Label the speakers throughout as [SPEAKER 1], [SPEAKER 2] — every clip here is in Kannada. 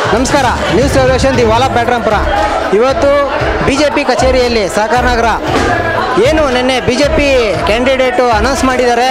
[SPEAKER 1] ನಮಸ್ಕಾರ ನ್ಯೂಸ್ ರೆವಲ್ಯೂಷನ್ ದಿ ವಾಲ ಬ್ಯಾಟ್ರಾಂಪುರ ಇವತ್ತು ಬಿ ಜೆ ಪಿ ಕಚೇರಿಯಲ್ಲಿ ಸಹಕಾರ ನಗರ ಏನು ನಿನ್ನೆ B J P candidate announce ಮಾಡಿದ್ದಾರೆ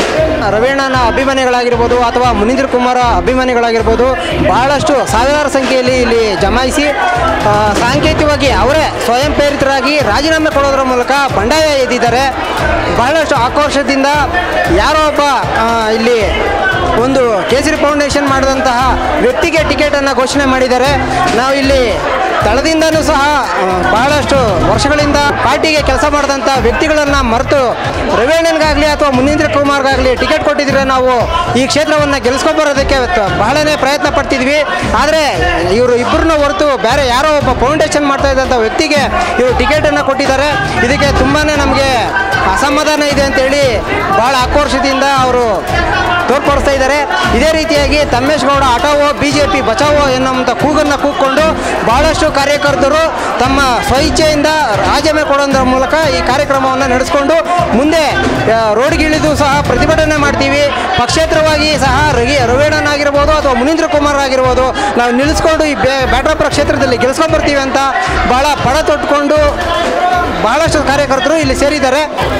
[SPEAKER 1] ರವೀಣನ ಅಭಿಮಾನಿಗಳಾಗಿರ್ಬೋದು ಅಥವಾ ಮುನೀಂದ್ರ ಕುಮಾರ ಅಭಿಮಾನಿಗಳಾಗಿರ್ಬೋದು ಬಹಳಷ್ಟು ಸಾವಿರಾರು ಸಂಖ್ಯೆಯಲ್ಲಿ ಇಲ್ಲಿ ಜಮಾಯಿಸಿ ಆ, ಸಾಂಕೇತಿಕವಾಗಿ ಅವರೇ ಸ್ವಯಂ ಪ್ರೇರಿತರಾಗಿ ರಾಜೀನಾಮೆ ಕೊಡೋದ್ರ ಮೂಲಕ ಬಂಡಾಯ ಎದ್ದಿದ್ದಾರೆ ಬಹಳಷ್ಟು ಆಕ್ರೋಶದಿಂದ ಯಾರೋ ಒಬ್ಬ ಆ, ಇಲ್ಲಿ ಒಂದು ಕೇಸರಿ ಫೌಂಡೇಶನ್ ಮಾಡಿದಂತಹ ವ್ಯಕ್ತಿಗೆ ಟಿಕೆಟನ್ನು ಘೋಷಣೆ ಮಾಡಿದ್ದಾರೆ ನಾವು ಇಲ್ಲಿ ತಳದಿಂದನೂ ಸಹ ಆ, ಬಹಳಷ್ಟು ವರ್ಷಗಳಿಂದ ಪಾರ್ಟಿಗೆ ಕೆಲಸ ಮಾಡಿದಂಥ ವ್ಯಕ್ತಿಗಳನ್ನು ಮರೆತು ರವೀಣನ್ಗಾಗಲಿ ಅಥವಾ ಮುನೀಂದ್ರ ಕುಮಾರ್ಗಾಗಲಿ ಟಿಕೆಟ್ ಕೊಟ್ಟಿದ್ರೆ ನಾವು ಈ ಕ್ಷೇತ್ರವನ್ನು ಗೆಲ್ಸ್ಕೊಂಬರೋದಕ್ಕೆ ತ- ಬಹಳನೇ ಪ್ರಯತ್ನ ಪಡ್ತಿದ್ವಿ ಆದರೆ ಇವರು ಇಬ್ಬರನ್ನ ಹೊರತು ಬೇರೆ ಯಾರೋ ಒಬ್ಬ ಫೌಂಡೇಶನ್ ಮಾಡ್ತಾ ಇದ್ದಂಥ ವ್ಯಕ್ತಿಗೆ ಇವರು ಟಿಕೆಟನ್ನು ಕೊಟ್ಟಿದ್ದಾರೆ ಇದಕ್ಕೆ ತುಂಬಾ ನಮಗೆ ಅಸಮಾಧಾನ ಇದೆ ಅಂತೇಳಿ ಭಾಳ ಆಕ್ರೋಶದಿಂದ ಅವರು ತೋರ್ಪಡಿಸ್ತಾ ಇದ್ದಾರೆ ಇದೇ ರೀತಿಯಾಗಿ ತಮ್ಮೇಶ್ ಗೌಡ ಹಠಾವೋ ಬಿ ಜೆ ಪಿ ಬಚಾವೋ ಎನ್ನುವಂಥ ಕೂಗನ್ನು ಕೂಗ್ಕೊಂಡು ಬಹಳಷ್ಟು ಕಾರ್ಯಕರ್ತರು ತಮ್ಮ ಸ್ವಇಚ್ಛೆಯಿಂದ ರಾಜೀನಾಮೆ ಕೊಡೋದ್ರ ಮೂಲಕ ಈ ಕಾರ್ಯಕ್ರಮವನ್ನು ನಡೆಸ್ಕೊಂಡು ಮುಂದೆ ಆ, ರೋಡ್ಗಿಳಿದು ಸಹ ಪ್ರತಿಭಟನೆ ಮಾಡ್ತೀವಿ ಪಕ್ಷೇತರವಾಗಿ ಸಹ ರವಿ ರವೀಣನ್ ಆಗಿರ್ಬೋದು ಅಥವಾ ಮುನೀಂದ್ರ ಕುಮಾರ್ ಆಗಿರ್ಬೋದು ನಾವು ನಿಲ್ಲಿಸ್ಕೊಂಡು ಈ ಬೇ ಬ್ಯಾಟ್ರಾಪುರ ಕ್ಷೇತ್ರದಲ್ಲಿ ಗೆಲ್ಸ್ಕೊಂಡು ಬರ್ತೀವಿ ಅಂತ ಭಾಳ ಪಣ ತೊಟ್ಕೊಂಡು ಬಹಳಷ್ಟು ಕಾರ್ಯಕರ್ತರು ಇಲ್ಲಿ ಸೇರಿದ್ದಾರೆ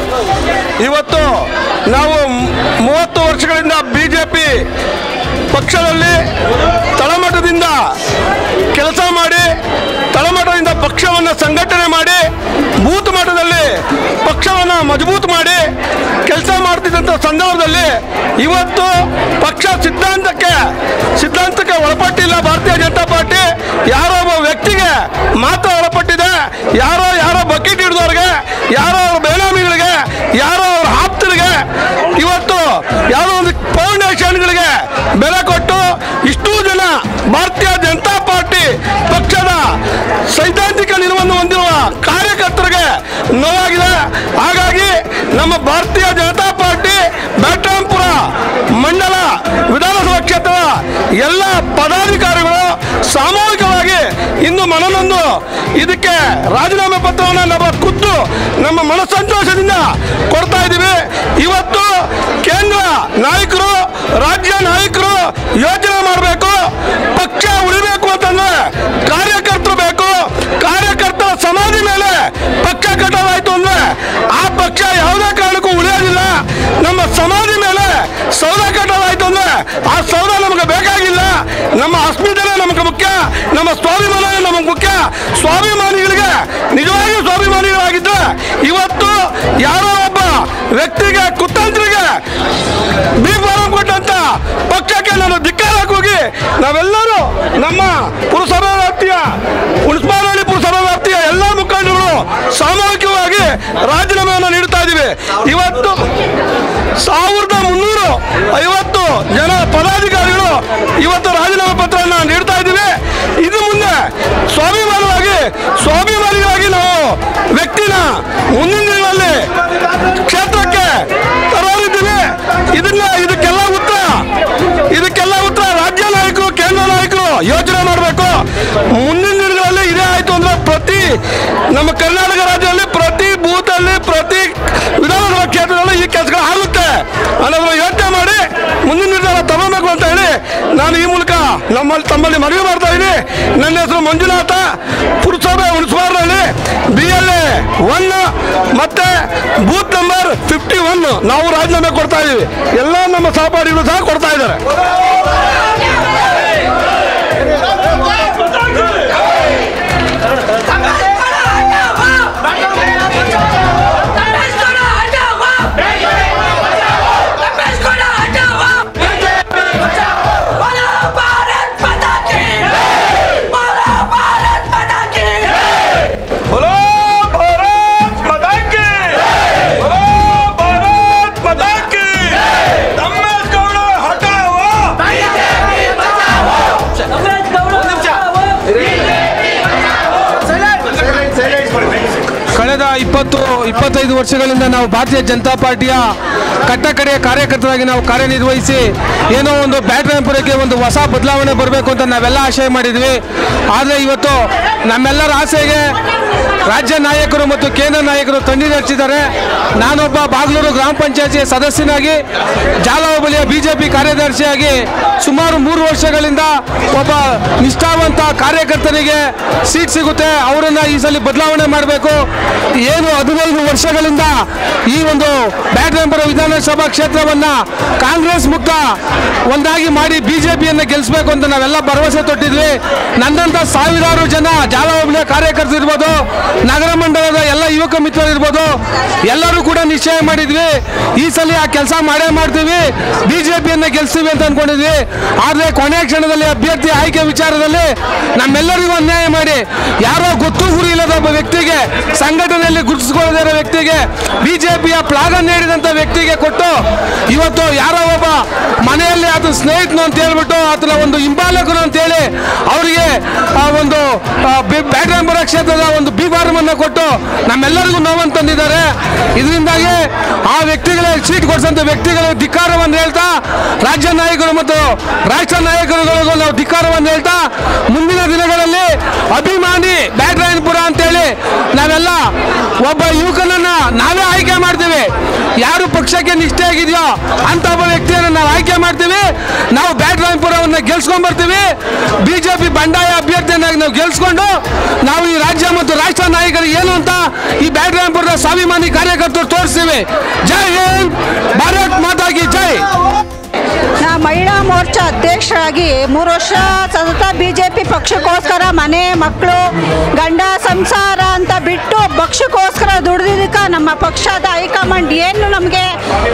[SPEAKER 2] ಇವತ್ತು ನಾವು ಮ್- ಮೂವತ್ತು ವರ್ಷಗಳಿಂದ ಬಿ ಜೆ ಪಿ ಪಕ್ಷದಲ್ಲಿ ತಳಮಟ್ಟದಿಂದ ಕೆಲಸ ಮಾಡಿ ತಳಮಟ್ಟದಿಂದ ಪಕ್ಷವನ್ನು ಸಂಘಟನೆ ಮಾಡಿ ಬೂತ್ ಮಟ್ಟದಲ್ಲಿ ಪಕ್ಷವನ್ನು ಮಜಬೂತ್ ಮಾಡಿ ಕೆಲಸ ಮಾಡ್ತಿದ್ದಂಥ ಸಂದರ್ಭದಲ್ಲಿ ಇವತ್ತು ಪಕ್ಷ ಸಿದ್ಧಾಂತಕ್ಕೆ ಸಿದ್ಧಾಂತಕ್ಕೆ ಒಳಪಟ್ಟಿಲ್ಲ ಭಾರತೀಯ ಜನತಾ ಪಾರ್ಟಿ ಯಾರೋ ಒಬ್ಬ ವ್ಯಕ್ತಿಗೆ ಮಾತ್ರ ಒಳಪಟ್ಟಿದೆ ಯಾರೋ ಯಾರೋ ಬಕೆಟ್ ಹಿಡಿದವ್ರಿಗೆ ಯಾರೋ ಅವ್ರ ಬೇನಾಮಿಗಳಿಗೆ ಯಾರೋ ಅವ್ರ ಆಪ್ತರಿಗೆ ಇವತ್ತು ಯಾವುದೋ ಒಂದು ಫೌಂಡೇಶನ್ಗಳಿಗೆ ಬೆಲೆ ಕೊಟ್ಟು ಇಷ್ಟೂ ಜನ ಭಾರತೀಯ ಜನತಾ ಪಾರ್ಟಿ ಪಕ್ಷದ ಸೈದ್ಧಾಂತಿಕ ನಿಲುವನ್ನು ಹೊಂದಿರುವ ಕಾರ್ಯಕರ್ತರಿಗೆ ನೋವಾಗಿದೆ ಹಾಗಾಗಿ ನಮ್ಮ ಭಾರತೀಯ ಜನತಾ ಪಾರ್ಟಿ ಬ್ಯಾಟ್ರಾಂಪುರ ಮಂಡಲ ವಿಧಾನಸಭಾ ಕ್ಷೇತ್ರದ ಎಲ್ಲ ಪದಾಧಿಕಾರಿಗಳು ಸಾಮೂಹಿಕವಾಗಿ ಇಂದು ಮನನೊಂದು ಇದಕ್ಕೆ ರಾಜೀನಾಮೆ ಪತ್ರವನ್ನು ನಮ್ಮ ಖುದ್ದು ನಮ್ಮ ಮನಸ್ಸಂತೋಷದಿಂದ ಕೊಡ್ತಾ ಇದ್ದೀವಿ ಇವತ್ತು ಕೇಂದ್ರ ನಾಯಕರು ರಾಜ್ಯ ನಾಯಕರು ಯೋಚನೆ ಮಾಡಬೇಕು ಪಕ್ಷ ಉಳಿಬೇಕು ಅಂತಂದ್ರೆ ಕಾರ್ಯಕರ್ತರು ಬೇಕು ಕಾರ್ಯಕರ್ತರ ಸಮಾಧಿ ಮೇಲೆ ಪಕ್ಷ ಕಟ್ಟಲಾಯ್ತು ಅಂದ್ರೆ ಆ ಪಕ್ಷ ಯಾವುದೇ ಕಾರಣಕ್ಕೂ ಉಳಿಯೋದಿಲ್ಲ ನಮ್ಮ ಸಮಾಧಿ ಮೇಲೆ ಸೌಧ ಕಟ್ಟಲಾಯ್ತು ಅಂದ್ರೆ ಆ ಸೌಧ ನಮಗೆ ಬೇಕಾಗಿಲ್ಲ ನಮ್ಮ ಅಸ್ಮಿತೆನೇ ನಮಗೆ ಮುಖ್ಯ ನಮ್ಮ ಸ್ವಾಭಿಮಾನವೇ ನಮಗೆ ಮುಖ್ಯ ಸ್ವಾಭಿಮಾನಿಗಳಿಗೆ ನಿಜವಾಗಿಯೂ ಸ್ವಾಭಿಮಾನಿಗಳಾಗಿದ್ದರೆ ಇವತ್ತು ಯಾರೋ ಒಬ್ಬ ವ್ಯಕ್ತಿಗೆ ಕುತಂತ್ರಿಗೆ ಬಿ ಫಾರಂ ಕೊಟ್ಟಂತ ಪಕ್ಷಕ್ಕೆ ನಾನು ಧಿಕ್ಕಾರ ಹೋಗಿ ನಾವೆಲ್ಲರೂ ನಮ್ಮ ಪುರಸಭಾ ವ್ಯಾಪ್ತಿಯ ಉಣ್ಸ್ಮಾರಳ್ಳಿ ಪುರಸಭಾ ವ್ಯಾಪ್ತಿಯ ಎಲ್ಲ ಮುಖಂಡರು ಸಾಮೂಹಿಕವಾಗಿ ರಾಜೀನಾಮೆಯನ್ನು ನೀಡ್ತಾ ಇದ್ದೀವಿ ಇವತ್ತು ಸಾವಿರದ ಮುನ್ನೂರು ಐವತ್ತು ಜನ ಪದಾಧಿಕಾರಿಗಳು ಇವತ್ತು ರಾಜೀನಾಮೆ ಪತ್ರವನ್ನು ನೀಡ್ತಾ ಇದ್ದೀವಿ ಇದು ಮುಂದೆ ಸ್ವಾಭಿಮಾನವಾಗಿ ಸ್ವಾಭಿಮಾನಿಗಳಾಗಿ ನಾವು ವ್ಯಕ್ತಿನ ಮುಂದಿನ ದಿನಗಳಲ್ಲಿ ಕ್ಷೇತ್ರಕ್ಕೆ ತರೋರಿದ್ದೀವಿ ಇದನ್ನ ಇದಕ್ಕೆಲ್ಲ ಉತ್ತರ ಇದಕ್ಕೆಲ್ಲ ಉತ್ತರ ರಾಜ್ಯ ನಾಯಕರು ಕೇಂದ್ರ ನಾಯಕರು ಯೋಚನೆ ಮಾಡಬೇಕು ಮುಂದಿನ ದಿನಗಳಲ್ಲಿ ಇದೇ ಆಯ್ತು ಅಂದ್ರೆ ಪ್ರತಿ ನಮ್ಮ ಕರ್ನಾಟಕ ರಾಜ್ಯದಲ್ಲಿ ಪ್ರತಿ ಬೂತಲ್ಲಿ ಪ್ರತಿ ವಿಧಾನಸಭಾ ಕ್ಷೇತ್ರದಲ್ಲಿ ಈ ಕೆಲಸಗಳು ಆಗುತ್ತೆ ಅನ್ನೋದನ್ನ ಯೋಚನೆ ಮಾಡಿ ಮುಂದಿನ ನಿರ್ಧಾರ ತಗೋಬೇಕು ಅಂತ ಹೇಳಿ ನಾನು ಈ ಮೂಲಕ ನಮ್ಮಲ್ಲಿ ತಮ್ಮಲ್ಲಿ ಮನವಿ ಮಾಡ್ತಾ ಇದ್ದೀನಿ ನನ್ನ ಹೆಸರು ಮಂಜುನಾಥ ಪುರಸಭೆ ಹುಣಸ್ಮಾರ್ನಲ್ಲಿ ಬಿ ಎಲ್ ಎ ಒನ್ ಮತ್ತೆ ಬೂತ್ ನಂಬರ್ ಫಿಫ್ಟಿ ಒನ್ ನಾವು ರಾಜೀನಾಮೆ ಕೊಡ್ತಾ ಇದೀವಿ ಎಲ್ಲ ನಮ್ಮ ಸಹಪಾಠಿಗಳು ಸಹ ಕೊಡ್ತಾ ಇದ್ದಾರೆ बोलो भारत माता की बोलो भारत माता की ತಮ್ಮೇಶ್ ಗೌಡ ಹಠಾವೋ
[SPEAKER 3] ಕಳೆದ ಇಪ್ಪತ್ತು ಇಪ್ಪತ್ತೈದು ವರ್ಷಗಳಿಂದ ನಾವು ಭಾರತೀಯ ಜನತಾ ಪಾರ್ಟಿಯ ಕಟ್ಟಕಡೆಯ ಕಾರ್ಯಕರ್ತರಾಗಿ ನಾವು ಕಾರ್ಯನಿರ್ವಹಿಸಿ ಏನೋ ಒಂದು ಬ್ಯಾಟ್ರಾಯಪುರಕ್ಕೆ ಒಂದು ಹೊಸ ಬದಲಾವಣೆ ಬರಬೇಕು ಅಂತ ನಾವೆಲ್ಲ ಆಶಯ ಮಾಡಿದ್ವಿ ಆದರೆ ಇವತ್ತು ನಮ್ಮೆಲ್ಲರ ಆಸೆಗೆ ರಾಜ್ಯ ನಾಯಕರು ಮತ್ತು ಕೇಂದ್ರ ನಾಯಕರು ತಂಡಿ ನಡೆಸಿದ್ದಾರೆ ನಾನೊಬ್ಬ ಬಾಗ್ಲೂರು ಗ್ರಾಮ ಪಂಚಾಯತಿ ಸದಸ್ಯನಾಗಿ ಜಾಲಹೋಬಳಿಯ ಬಿಜೆಪಿ ಕಾರ್ಯದರ್ಶಿಯಾಗಿ ಸುಮಾರು ಮೂರು ವರ್ಷಗಳಿಂದ ಒಬ್ಬ ನಿಷ್ಠಾವಂತ ಕಾರ್ಯಕರ್ತನಿಗೆ ಸೀಟ್ ಸಿಗುತ್ತೆ ಅವರನ್ನ ಈ ಸಲ ಬದಲಾವಣೆ ಮಾಡಬೇಕು ಏನು ಹದಿನೈದು ವರ್ಷಗಳಿಂದ ಈ ಒಂದು ಬ್ಯಾಟ್ರಾಂಪುರ ವಿಧಾನಸಭಾ ಕ್ಷೇತ್ರವನ್ನ ಕಾಂಗ್ರೆಸ್ ಮುಕ್ತ ಒಂದಾಗಿ ಮಾಡಿ ಬಿಜೆಪಿಯನ್ನು ಗೆಲ್ಲಿಸಬೇಕು ಅಂತ ನಾವೆಲ್ಲ ಭರವಸೆ ತೊಟ್ಟಿದ್ವಿ ನನ್ನಂತ ಸಾವಿರಾರು ಜನ ಜಾಲಹೋಬಳಿಯ ಕಾರ್ಯಕರ್ತರು ಇರ್ಬೋದು ನಗರ ಮಂಡಲದ ಎಲ್ಲ ಯುವಕ ಮಿತ್ರರು ಇರ್ಬೋದು ಎಲ್ಲರೂ ಕೂಡ ನಿಶ್ಚಯ ಮಾಡಿದ್ವಿ ಈ ಸಲ ಆ ಕೆಲಸ ಮಾಡೇ ಮಾಡ್ತೀವಿ ಬಿಜೆಪಿಯನ್ನ ಗೆಲ್ಸ್ತೀವಿ ಅಂತ ಅನ್ಕೊಂಡಿದ್ವಿ ಆದ್ರೆ ಕೊನೆಯ ಕ್ಷಣದಲ್ಲಿ ಅಭ್ಯರ್ಥಿ ಆಯ್ಕೆ ವಿಚಾರದಲ್ಲಿ ನಮ್ಮೆಲ್ಲರಿಗೂ ಅನ್ಯಾಯ ಮಾಡಿ ಯಾರೋ ಗೊತ್ತು ಗುರಿ ಇಲ್ಲದ ಒಬ್ಬ ವ್ಯಕ್ತಿಗೆ ಸಂಘಟನೆಯಲ್ಲಿ ಗುರುತಿಸಿಕೊಳ್ಳದೇ ಇರೋ ವ್ಯಕ್ತಿಗೆ ಬಿಜೆಪಿಯ ಪ್ಲಾಗ್ ನೀಡಿದಂತ ವ್ಯಕ್ತಿಗೆ ಕೊಟ್ಟು ಇವತ್ತು ಯಾರೋ ಒಬ್ಬ ಮನೆಯಲ್ಲಿ ಆತ ಸ್ನೇಹಿತನು ಅಂತ ಹೇಳ್ಬಿಟ್ಟು ಆತನ ಒಂದು ಹಿಂಬಾಲಕರು ಅಂತೇಳಿ ಅವರಿಗೆ ಆ ಒಂದು ಬ್ಯಾಟ್ರಾಂಬರ ಕ್ಷೇತ್ರದ ಒಂದು ಬಿಬಾರಮನ್ನ ಕೊಟ್ಟು ನಮ್ಮೆಲ್ಲರಿಗೂ ನೋವನ್ನು ತಂದಿದ್ದಾರೆ ಇದರಿಂದಾಗಿ ಆ ವ್ಯಕ್ತಿಗಳ ಸೀಟ್ ಕೊಡಿಸಂತ ವ್ಯಕ್ತಿಗಳ ಧಿಕ್ಕಾರವನ್ನು ಹೇಳ್ತಾ ರಾಜ್ಯ ನಾಯಕರು ಮತ್ತು ರಾಷ್ಟ್ರ ನಾಯಕರುಗಳಿಗೂ ನಾವು ಧಿಕ್ಕಾರವನ್ನು ಹೇಳ್ತಾ ಮುಂದಿನ ದಿನಗಳಲ್ಲಿ ಅಭಿಮಾನಿ ಬ್ಯಾಟ್ರಾಯನ್ಪುರ ಅಂತೇಳಿ ನಾವೆಲ್ಲ ಒಬ್ಬ ಯುವಕನನ್ನ ನಾವೇ ಆಯ್ಕೆ ಮಾಡ್ತೀವಿ ಯಾರು ಪಕ್ಷಕ್ಕೆ ನಿಷ್ಠೆ ಆಗಿದೆಯೋ ಅಂತ ಒಬ್ಬ ವ್ಯಕ್ತಿಯನ್ನು ನಾವು ಆಯ್ಕೆ ಮಾಡ್ತೀವಿ ನಾವು ಬ್ಯಾಟ್ರಾಯನ್ಪುರವನ್ನು ಗೆಲ್ಸ್ಕೊಂಡ್ ಬರ್ತೀವಿ ಬಿಜೆಪಿ ಬಂಡಾಯ ಅಭ್ಯರ್ಥಿಯನ್ನಾಗಿ ನಾವು ಗೆಲ್ಸ್ಕೊಂಡು ನಾವು ಈ ರಾಜ್ಯ ಮತ್ತು ರಾಷ್ಟ್ರ ನಾಯಕರಿಗೆ ಏನು ಅಂತ ಈ ಬ್ಯಾಟ್ರಾಯನ್ಪುರದ ಸ್ವಾಭಿಮಾನಿ ಕಾರ್ಯಕರ್ತರು ತೋರಿಸ್ತೀವಿ ಜೈ ಹಿಂದ್ ಭಾರತ್ ಮಾತಾ ಕಿ ಜೈ
[SPEAKER 4] ನಾ ಮಹಿಳಾ ಮೋರ್ಚಾ ಅಧ್ಯಕ್ಷರಾಗಿ ಮೂರು ವರ್ಷ ಸತತ ಬಿ ಜೆ ಪಿ ಪಕ್ಷಕ್ಕೋಸ್ಕರ ಮನೆ ಮಕ್ಕಳು ಗಂಡ ಸಂಸಾರ ಅಂತ ಬಿಟ್ಟು ಪಕ್ಷಕ್ಕೋಸ್ಕರ ದುಡಿದಿದ್ದಕ್ಕೆ ನಮ್ಮ ಪಕ್ಷದ ಹೈಕಮಾಂಡ್ ಏನು ನಮಗೆ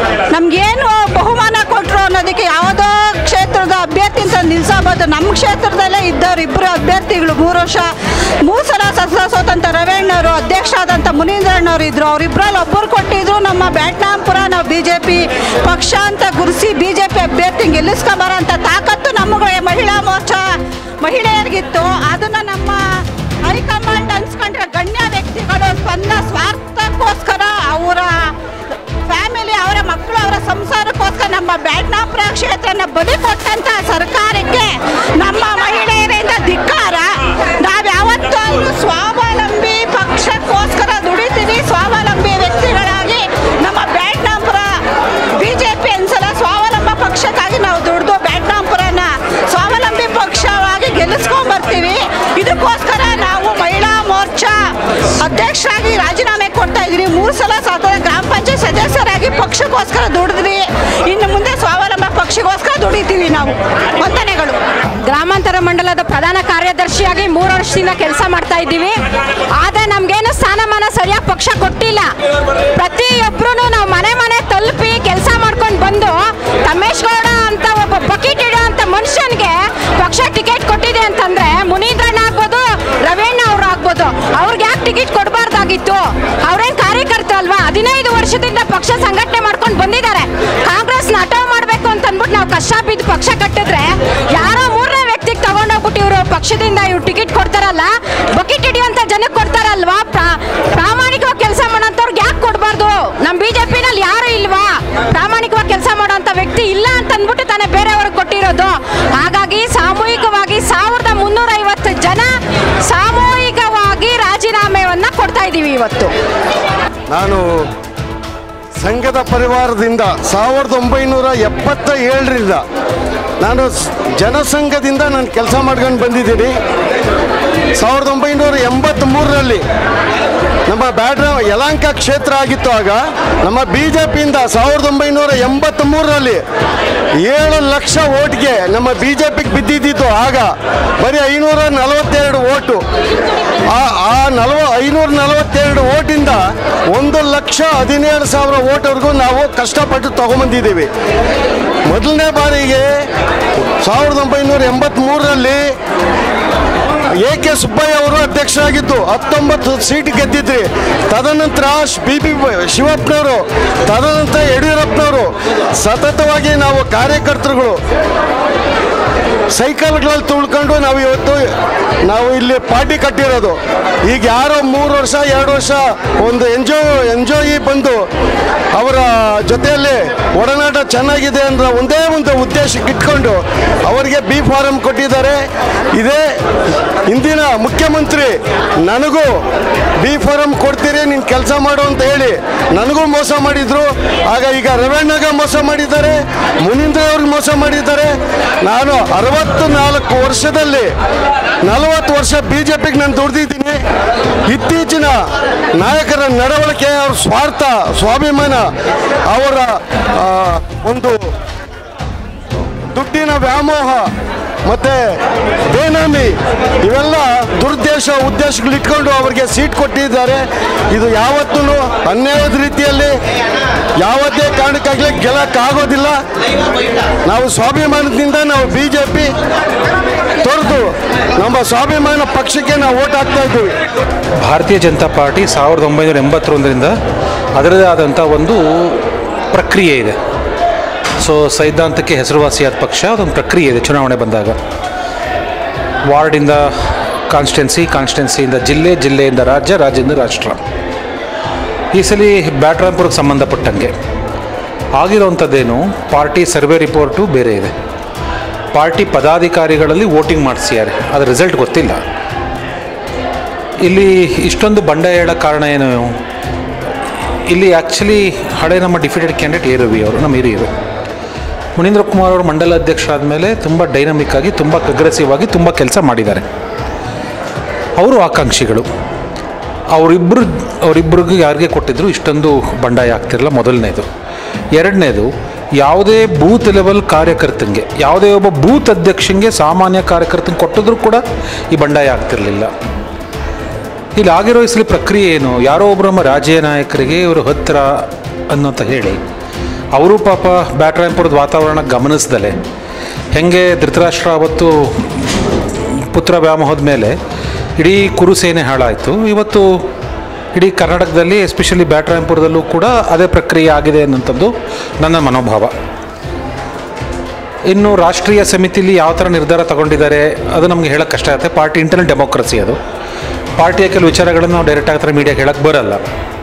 [SPEAKER 4] ನಮಗೇನು ಬಹುಮಾನ ಕೊಟ್ಟರು ಅನ್ನೋದಕ್ಕೆ ಯಾವುದೋ ಕ್ಷೇತ್ರದ ಅಭ್ಯರ್ಥಿ ಅಂತ ನಿಲ್ಸಬೋದು ನಮ್ಮ ಕ್ಷೇತ್ರದಲ್ಲೇ ಇದ್ದವ್ರು ಇಬ್ಬರು ಅಭ್ಯರ್ಥಿಗಳು ಮೂರು ವರ್ಷ ಮೂರು ಸಲ ಸದಸ್ಯ ಸೋತಂತ ರವೀಣ್ಣವರು ಅಧ್ಯಕ್ಷರಾದಂಥ ಮುನೀಂದ್ರಣ್ಣವ್ರು ಇದ್ರು ಅವರಿಬ್ಬರಲ್ಲಿ ಒಬ್ಬರು ಕೊಟ್ಟಿದ್ರು ನಮ್ಮ ಬ್ಯಾಟ್ನಾಂಪುರ ನಾವು ಬಿ ಜೆ ಪಿ ಪಕ್ಷ ಅಂತ ಗುರುಸಿ ಬಿ ಜೆ ಪಿ ಅಭ್ಯರ್ಥಿ ಗೆಲ್ಲಿಸ್ಕೊಂಬರೋ ಅಂತ ತಾಕತ್ತು ನಮಗೆ ಮಹಿಳಾ ಮೋರ್ಚಾ ಮಹಿಳೆಯರಿಗಿತ್ತು ಅದನ್ನು ನಮ್ಮ ಹೈಕಮಾಂಡ್ ಅನ್ಸ್ಕೊಂಡ್ರೆ ಗಣ್ಯ ವ್ಯಕ್ತಿಗಳು ಸ್ವಂತ ಸ್ವಾರ್ಥಕ್ಕೋಸ್ಕರ ಅವರ ಫ್ಯಾಮಿಲಿ ಅವರ ಮಕ್ಕಳು ಅವರ ಸಂಸಾರಕ್ಕೋಸ್ಕರ ನಮ್ಮ ಬ್ಯಾಟ್ನಾಪುರ ಕ್ಷೇತ್ರನ ಬಲಿ ಕೊಟ್ಟಂತ ಸರ್ಕಾರಕ್ಕೆ ನಮ್ಮ ಮಹಿಳೆಯರಿಂದ ಧಿಕ್ಕಾರ ನಾವು ಯಾವತ್ತೂ ಸ್ವಾವಲಂಬಿ ಪಕ್ಷಕ್ಕೋಸ್ಕರ ದುಡಿತೀವಿ ಸ್ವಾವಲಂಬಿ ವ್ಯಕ್ತಿಗಳಾಗಿ ನಮ್ಮ ಬ್ಯಾಟ್ನಾಪುರ ಬಿ ಜೆ ಪಿ ಅನ್ಸಲ ಸ್ವಾವಲಂಬ ಪಕ್ಷಕ್ಕಾಗಿ ನಾವು ದುಡಿದು ಬ್ಯಾಟ್ನಾಪುರನ ಸ್ವಾವಲಂಬಿ ಪಕ್ಷವಾಗಿ ಗೆಲ್ಲಿಸ್ಕೊಂಡ್ ಬರ್ತೀವಿ ಇದಕ್ಕೋಸ್ಕರ ನಾವು ಮಹಿಳಾ ಮೋರ್ಚಾ ಅಧ್ಯಕ್ಷರಾಗಿ ರಾಜೀನಾಮೆ ಕೊಡ್ತಾ ಇದೀವಿ ಮೂರು ಸಲ ಸತತ ಗ್ರಾಮ ಪಂಚಾಯತ್ ಸದಸ್ಯರಾಗಿ ಪಕ್ಷಕ್ಕೋಸ್ಕರ ದುಡಿದ್ವಿ ಇನ್ನು ಮುಂದೆ ಸ್ವಾವಲಂಬ ಪಕ್ಷಕ್ಕೋಸ್ಕರ ದುಡಿತೀವಿ ನಾವು ವಂದನೆಗಳು
[SPEAKER 5] ಗ್ರಾಮಾಂತರ ಮಂಡಲದ ಪ್ರಧಾನ ಕಾರ್ಯದರ್ಶಿಯಾಗಿ ಮೂರು ವರ್ಷದಿಂದ ಕೆಲಸ ಮಾಡ್ತಾ ಇದ್ದೀವಿ ಆದರೆ ನಮ್ಗೇನು ಸ್ಥಾನಮಾನ ಸರಿಯಾಗಿ ಪಕ್ಷ ಕೊಟ್ಟಿಲ್ಲ ಪ್ರತಿಯೊಬ್ಬರು ನಾವು ಮನೆ ಮನೆ ತಲುಪಿ ಕೆಲಸ ಮಾಡ್ಕೊಂಡು ಬಂದು ತಮೇಶ್ ಗೌಡ ಅಂತ ಒಬ್ಬ ಬಕೆಟ್ ಇಡೋ ಅಂತ ಮನುಷ್ಯನಿಗೆ ಪಕ್ಷ ಟಿಕೆಟ್ ಕೊಟ್ಟಿದೆ ಅಂತಂದ್ರೆ ಮುನೀಂದ್ರಣ್ಣ ಆಗ್ಬೋದು ರವೀಣ್ಣ ಅವ್ರು ಆಗ್ಬೋದು ಅವ್ರಿಗೆ ಯಾಕೆ ಟಿಕೆಟ್ ಕೊಡಬಾರ್ದಾಗಿತ್ತು ಅವ್ರೇನ್ ಕಾರ್ಯಕರ್ತ ಅಲ್ವಾ ಹದಿನೈದು ವರ್ಷದಿಂದ ಪಕ್ಷ ಸಂಘಟನೆ ಮಾಡ್ಕೊಂಡು ಬಂದಿದ್ದಾರೆ ಕಾಂಗ್ರೆಸ್ನ ಹಠಾವ್ ಮಾಡಬೇಕು ಅಂತ ಅಂದ್ಬಿಟ್ಟು ನಾವು ಕಷ್ಟ ಬಿದ್ದು ಪಕ್ಷ ಕಟ್ಟಿದ್ರೆ ಯಾರೋ ಮೂರನೇ ವ್ಯಕ್ತಿಗೆ ತಗೊಂಡೋಗ್ಬಿಟ್ಟು ಇವರು ಪಕ್ಷದಿಂದ ಇವ್ರು ಟಿಕೆಟ್ ಕೊಡ್ತಾರಲ್ಲ ಬಕೆಟ್ ಹಿಡಿಯುವಂತ ಜನಕ್ಕೆ ಕೊಡ್ತಾರಲ್ವಾ ಪ್ರಾ- ಪ್ರಾಮಾಣಿಕವಾಗಿ ಕೆಲಸ ಮಾಡೋಂಥವ್ರಿಗೆ ಯಾಕೆ ಕೊಡಬಾರ್ದು ನಮ್ಮ ಬಿಜೆಪಿನಲ್ಲಿ ಯಾರು ಇಲ್ವಾ ಪ್ರಾಮಾಣಿಕವಾಗಿ ಕೆಲಸ ಮಾಡೋಂಥ ವ್ಯಕ್ತಿ ಇಲ್ಲ ಅಂತ ಅಂದ್ಬಿಟ್ಟು ತಾನೇ ಬೇರೆಯವ್ರಿಗೆ ಕೊಟ್ಟಿರೋದು ಹಾಗಾಗಿ ಸಾಮೂಹಿಕವಾಗಿ ಸಾವಿರದ ಮುನ್ನೂರೈವತ್ತು ಜನ ಸಾಮೂಹಿಕವಾಗಿ ರಾಜೀನಾಮೆಯನ್ನ ಕೊಡ್ತಾ ಇದ್ದೀವಿ ಇವತ್ತು
[SPEAKER 6] ನಾನು ಸಂಘದ ಪರಿವಾರದಿಂದ ಸಾವಿರದ ಒಂಬೈನೂರ ಎಪ್ಪತ್ತ ಏಳರಿಂದ ನಾನು ಸ್- ಜನಸಂಘದಿಂದ ನಾನು ಕೆಲಸ ಮಾಡ್ಕೊಂಡು ಬಂದಿದ್ದೀನಿ ಸಾವಿರದ ಒಂಬೈನೂರ ಎಂಬತ್ತ್ಮೂರರಲ್ಲಿ ನಮ್ಮ ಬ್ಯಾಡ್ರ ಯಲಾಂಕ ಕ್ಷೇತ್ರ ಆಗಿತ್ತು ಆಗ ನಮ್ಮ ಬಿ ಜೆ ಪಿಯಿಂದ ಸಾವಿರದ ಒಂಬೈನೂರ ಎಂಬತ್ತ್ಮೂರರಲ್ಲಿ ಏಳು ಲಕ್ಷ ಓಟ್ಗೆ ನಮ್ಮ ಬಿ ಜೆ ಪಿಗೆ ಬಿದ್ದಿದ್ದಿತ್ತು ಆಗ ಬರೀ ಐನೂರ ನಲವತ್ತೆರಡು ಓಟು ಆ ಆ ನಲವ ಐನೂರ ನಲವತ್ತೆರಡು ಓಟಿಂದ ಒಂದು ಲಕ್ಷ ಹದಿನೇಳು ಸಾವಿರ ಓಟ್ವರೆಗೂ ನಾವು ಕಷ್ಟಪಟ್ಟು ತಗೊಂಬಂದಿದ್ದೀವಿ ಮೊದಲನೇ ಬಾರಿಗೆ ಸಾವಿರದ ಒಂಬೈನೂರ ಎಂಬತ್ತ್ಮೂರರಲ್ಲಿ ಎ ಕೆ ಸುಬ್ಬಯ್ಯ ಅವರು ಅಧ್ಯಕ್ಷರಾಗಿದ್ದು ಹತ್ತೊಂಬತ್ತು ಸೀಟ್ ಗೆದ್ದಿದ್ರಿ ತದನಂತರ ಬಿ ಬಿ ಶಿವಪ್ಪನವರು ತದನಂತರ ಯಡಿಯೂರಪ್ಪನವರು ಸತತವಾಗಿ ನಾವು ಕಾರ್ಯಕರ್ತರುಗಳು ಸೈಕಲ್ಗಳಲ್ಲಿ ತುಳ್ಕೊಂಡು ನಾವು ಇವತ್ತು ನಾವು ಇಲ್ಲಿ ಪಾರ್ಟಿ ಕಟ್ಟಿರೋದು ಈಗ ಯಾರೋ ಮೂರು ವರ್ಷ ಎರಡು ವರ್ಷ ಒಂದು ಎಂಜೋ ಎಂಜಾಯಿ ಬಂದು ಅವರ ಜೊತೆಯಲ್ಲಿ ಒಡನಾಟ ಚೆನ್ನಾಗಿದೆ ಅಂದ್ರೆ ಒಂದೇ ಒಂದು ಉದ್ದೇಶಕ್ಕೆ ಇಟ್ಕೊಂಡು ಅವರಿಗೆ ಬಿ ಫಾರಂ ಕೊಟ್ಟಿದ್ದಾರೆ ಇದೇ ಇಂದಿನ ಮುಖ್ಯಮಂತ್ರಿ ನನಗೂ ಬಿ ಫಾರಂ ಕೊಡ್ತೀರಿ ನೀನು ಕೆಲಸ ಮಾಡು ಅಂತ ಹೇಳಿ ನನಗೂ ಮೋಸ ಮಾಡಿದ್ರು ಆಗ ಈಗ ರವಣ್ಣಗ ಮೋಸ ಮಾಡಿದ್ದಾರೆ ಮುನೀಂದ್ರ ಅವ್ರಿಗೆ ಮೋಸ ಮಾಡಿದ್ದಾರೆ ನಾನು ಅರವತ್ತು ನಾಲ್ಕು ವರ್ಷದಲ್ಲಿ ನಲವತ್ತು ವರ್ಷ ಬಿ ಜೆ ಪಿಗೆ ನಾನು ದುಡ್ದಿದ್ದೀನಿ ಇತ್ತೀಚಿನ ನಾಯಕರ ನಡವಳಿಕೆ ಅವ್ರ ಸ್ವಾರ್ಥ ಸ್ವಾಭಿಮಾನ ಅವರ ಆ, ಒಂದು ದುಡ್ಡಿನ ವ್ಯಾಮೋಹ ಮತ್ತೆ ಬೇನಾಮಿ ಇವೆಲ್ಲ ದುರ್ದೇಶ ಉದ್ದೇಶಗಳು ಇಟ್ಕೊಂಡು ಅವರಿಗೆ ಸೀಟ್ ಕೊಟ್ಟಿದ್ದಾರೆ ಇದು ಯಾವತ್ತೂ ಅನ್ಯಾಯದ ರೀತಿಯಲ್ಲಿ ಯಾವುದೇ ಕಾರಣಕ್ಕಾಗಲಿ ಗೆಲ್ಲಕ್ಕಾಗೋದಿಲ್ಲ ನಾವು ಸ್ವಾಭಿಮಾನದಿಂದ ನಾವು ಬಿ ಜೆ ಪಿ ತೊರೆದು ನಮ್ಮ ಸ್ವಾಭಿಮಾನ ಪಕ್ಷಕ್ಕೆ ನಾವು ಓಟ್ ಹಾಕ್ತಾ ಇದ್ದೀವಿ
[SPEAKER 7] ಭಾರತೀಯ ಜನತಾ ಪಾರ್ಟಿ ಸಾವಿರದ ಒಂಬೈನೂರ ಎಂಬತ್ತೊಂದರಿಂದ ಅದರದೇ ಆದಂಥ ಒಂದು ಪ್ರಕ್ರಿಯೆ ಇದೆ ಸೊ ಸೈದ್ಧಾಂತಕ್ಕೆ ಹೆಸರುವಾಸಿಯಾದ ಪಕ್ಷ ಅದೊಂದು ಪ್ರಕ್ರಿಯೆ ಇದೆ ಚುನಾವಣೆ ಬಂದಾಗ ವಾರ್ಡಿಂದ ಕಾನ್ಸ್ಟಿಟ್ಯೆನ್ಸಿ ಕಾನ್ಸ್ಟಿಟ್ಯೆನ್ಸಿಯಿಂದ ಜಿಲ್ಲೆ ಜಿಲ್ಲೆಯಿಂದ ರಾಜ್ಯ ರಾಜ್ಯದಿಂದ ರಾಷ್ಟ್ರ ಈ ಸಲ ಬ್ಯಾಟ್ರಾಂಪುರಕ್ಕೆ ಸಂಬಂಧಪಟ್ಟಂಗೆ ಆಗಿರೋವಂಥದ್ದೇನು ಪಾರ್ಟಿ ಸರ್ವೆ ರಿಪೋರ್ಟು ಬೇರೆ ಇದೆ ಪಾರ್ಟಿ ಪದಾಧಿಕಾರಿಗಳಲ್ಲಿ ವೋಟಿಂಗ್ ಮಾಡಿಸಿದ್ದಾರೆ ಅದರ ರಿಸಲ್ಟ್ ಗೊತ್ತಿಲ್ಲ ಇಲ್ಲಿ ಇಷ್ಟೊಂದು ಬಂಡಾಯ ಹೇಳೋ ಕಾರಣ ಏನು ಇಲ್ಲಿ ಆ್ಯಕ್ಚುಲಿ ಹಳೆ ನಮ್ಮ ಡಿಫಿಟೆಡ್ ಕ್ಯಾಂಡಿಡೇಟ್ ಎ ರವಿ ಅವರು ನಮ್ಮ ಹಿರಿಯರು ಮುನೀಂದ್ರ ಕುಮಾರ್ ಅವರು ಮಂಡಲ ಅಧ್ಯಕ್ಷರಾದ ಮೇಲೆ ತುಂಬ ಡೈನಮಿಕ್ ಆಗಿ ತುಂಬ ಅಗ್ರೆಸಿವ್ ಆಗಿ ತುಂಬ ಕೆಲಸ ಮಾಡಿದ್ದಾರೆ ಅವರು ಆಕಾಂಕ್ಷಿಗಳು ಅವರಿಬ್ಬರು ಅವರಿಬ್ಬರಿಗೆ ಯಾರಿಗೆ ಕೊಟ್ಟಿದ್ರು ಇಷ್ಟೊಂದು ಬಂಡಾಯ ಆಗ್ತಿರಲಿಲ್ಲ ಮೊದಲನೇದು ಎರಡನೇದು ಯಾವುದೇ ಬೂತ್ ಲೆವೆಲ್ ಕಾರ್ಯಕರ್ತಂಗೆ ಯಾವುದೇ ಒಬ್ಬ ಬೂತ್ ಅಧ್ಯಕ್ಷಂಗೆ ಸಾಮಾನ್ಯ ಕಾರ್ಯಕರ್ತಂಗೆ ಕೊಟ್ಟಿದ್ರು ಕೂಡ ಈ ಬಂಡಾಯ ಆಗ್ತಿರಲಿಲ್ಲ ಇಲ್ಲಿ ಆಗಿರೋ ಇಸಲಿ ಪ್ರಕ್ರಿಯೆ ಏನು ಯಾರೋ ಒಬ್ಬರು ನಮ್ಮ ರಾಜ್ಯ ನಾಯಕರಿಗೆ ಇವರು ಹತ್ತಿರ ಅನ್ನೋಂತ ಹೇಳಿ ಅವರು ಪಾಪ ಬ್ಯಾಟ್ರಾಯಂಪುರದ ವಾತಾವರಣ ಗಮನಿಸ್ದಲೆ ಹೆಂಗೆ ಧೃತರಾಷ್ಟ್ರ ಅವತ್ತು ಪುತ್ರ ವ್ಯಾಮೋಹದ ಮೇಲೆ ಇಡೀ ಕುರುಸೇನೆ ಹಾಳಾಯಿತು ಇವತ್ತು ಇಡೀ ಕರ್ನಾಟಕದಲ್ಲಿ ಎಸ್ಪೆಷಲಿ ಬ್ಯಾಟ್ರಾಯಂಪುರದಲ್ಲೂ ಕೂಡ ಅದೇ ಪ್ರಕ್ರಿಯೆ ಆಗಿದೆ ಅನ್ನೋಂಥದ್ದು ನನ್ನ ಮನೋಭಾವ ಇನ್ನು ರಾಷ್ಟ್ರೀಯ ಸಮಿತಿಲಿ ಯಾವ ಥರ ನಿರ್ಧಾರ ತಗೊಂಡಿದ್ದಾರೆ ಅದು ನಮಗೆ ಹೇಳೋಕ್ಕೆ ಕಷ್ಟ ಆಗುತ್ತೆ ಪಾರ್ಟಿ ಇಂಟರ್ನಲ್ ಡೆಮೋಕ್ರಸಿ ಅದು ಪಾರ್ಟಿಯ ಕೆಲವು ವಿಚಾರಗಳನ್ನು ನಾವು ಡೈರೆಕ್ಟ್ ಆಗ್ತಾರೆ ಮೀಡಿಯಾಗೆ ಹೇಳಕ್ಕೆ ಬರಲ್ಲ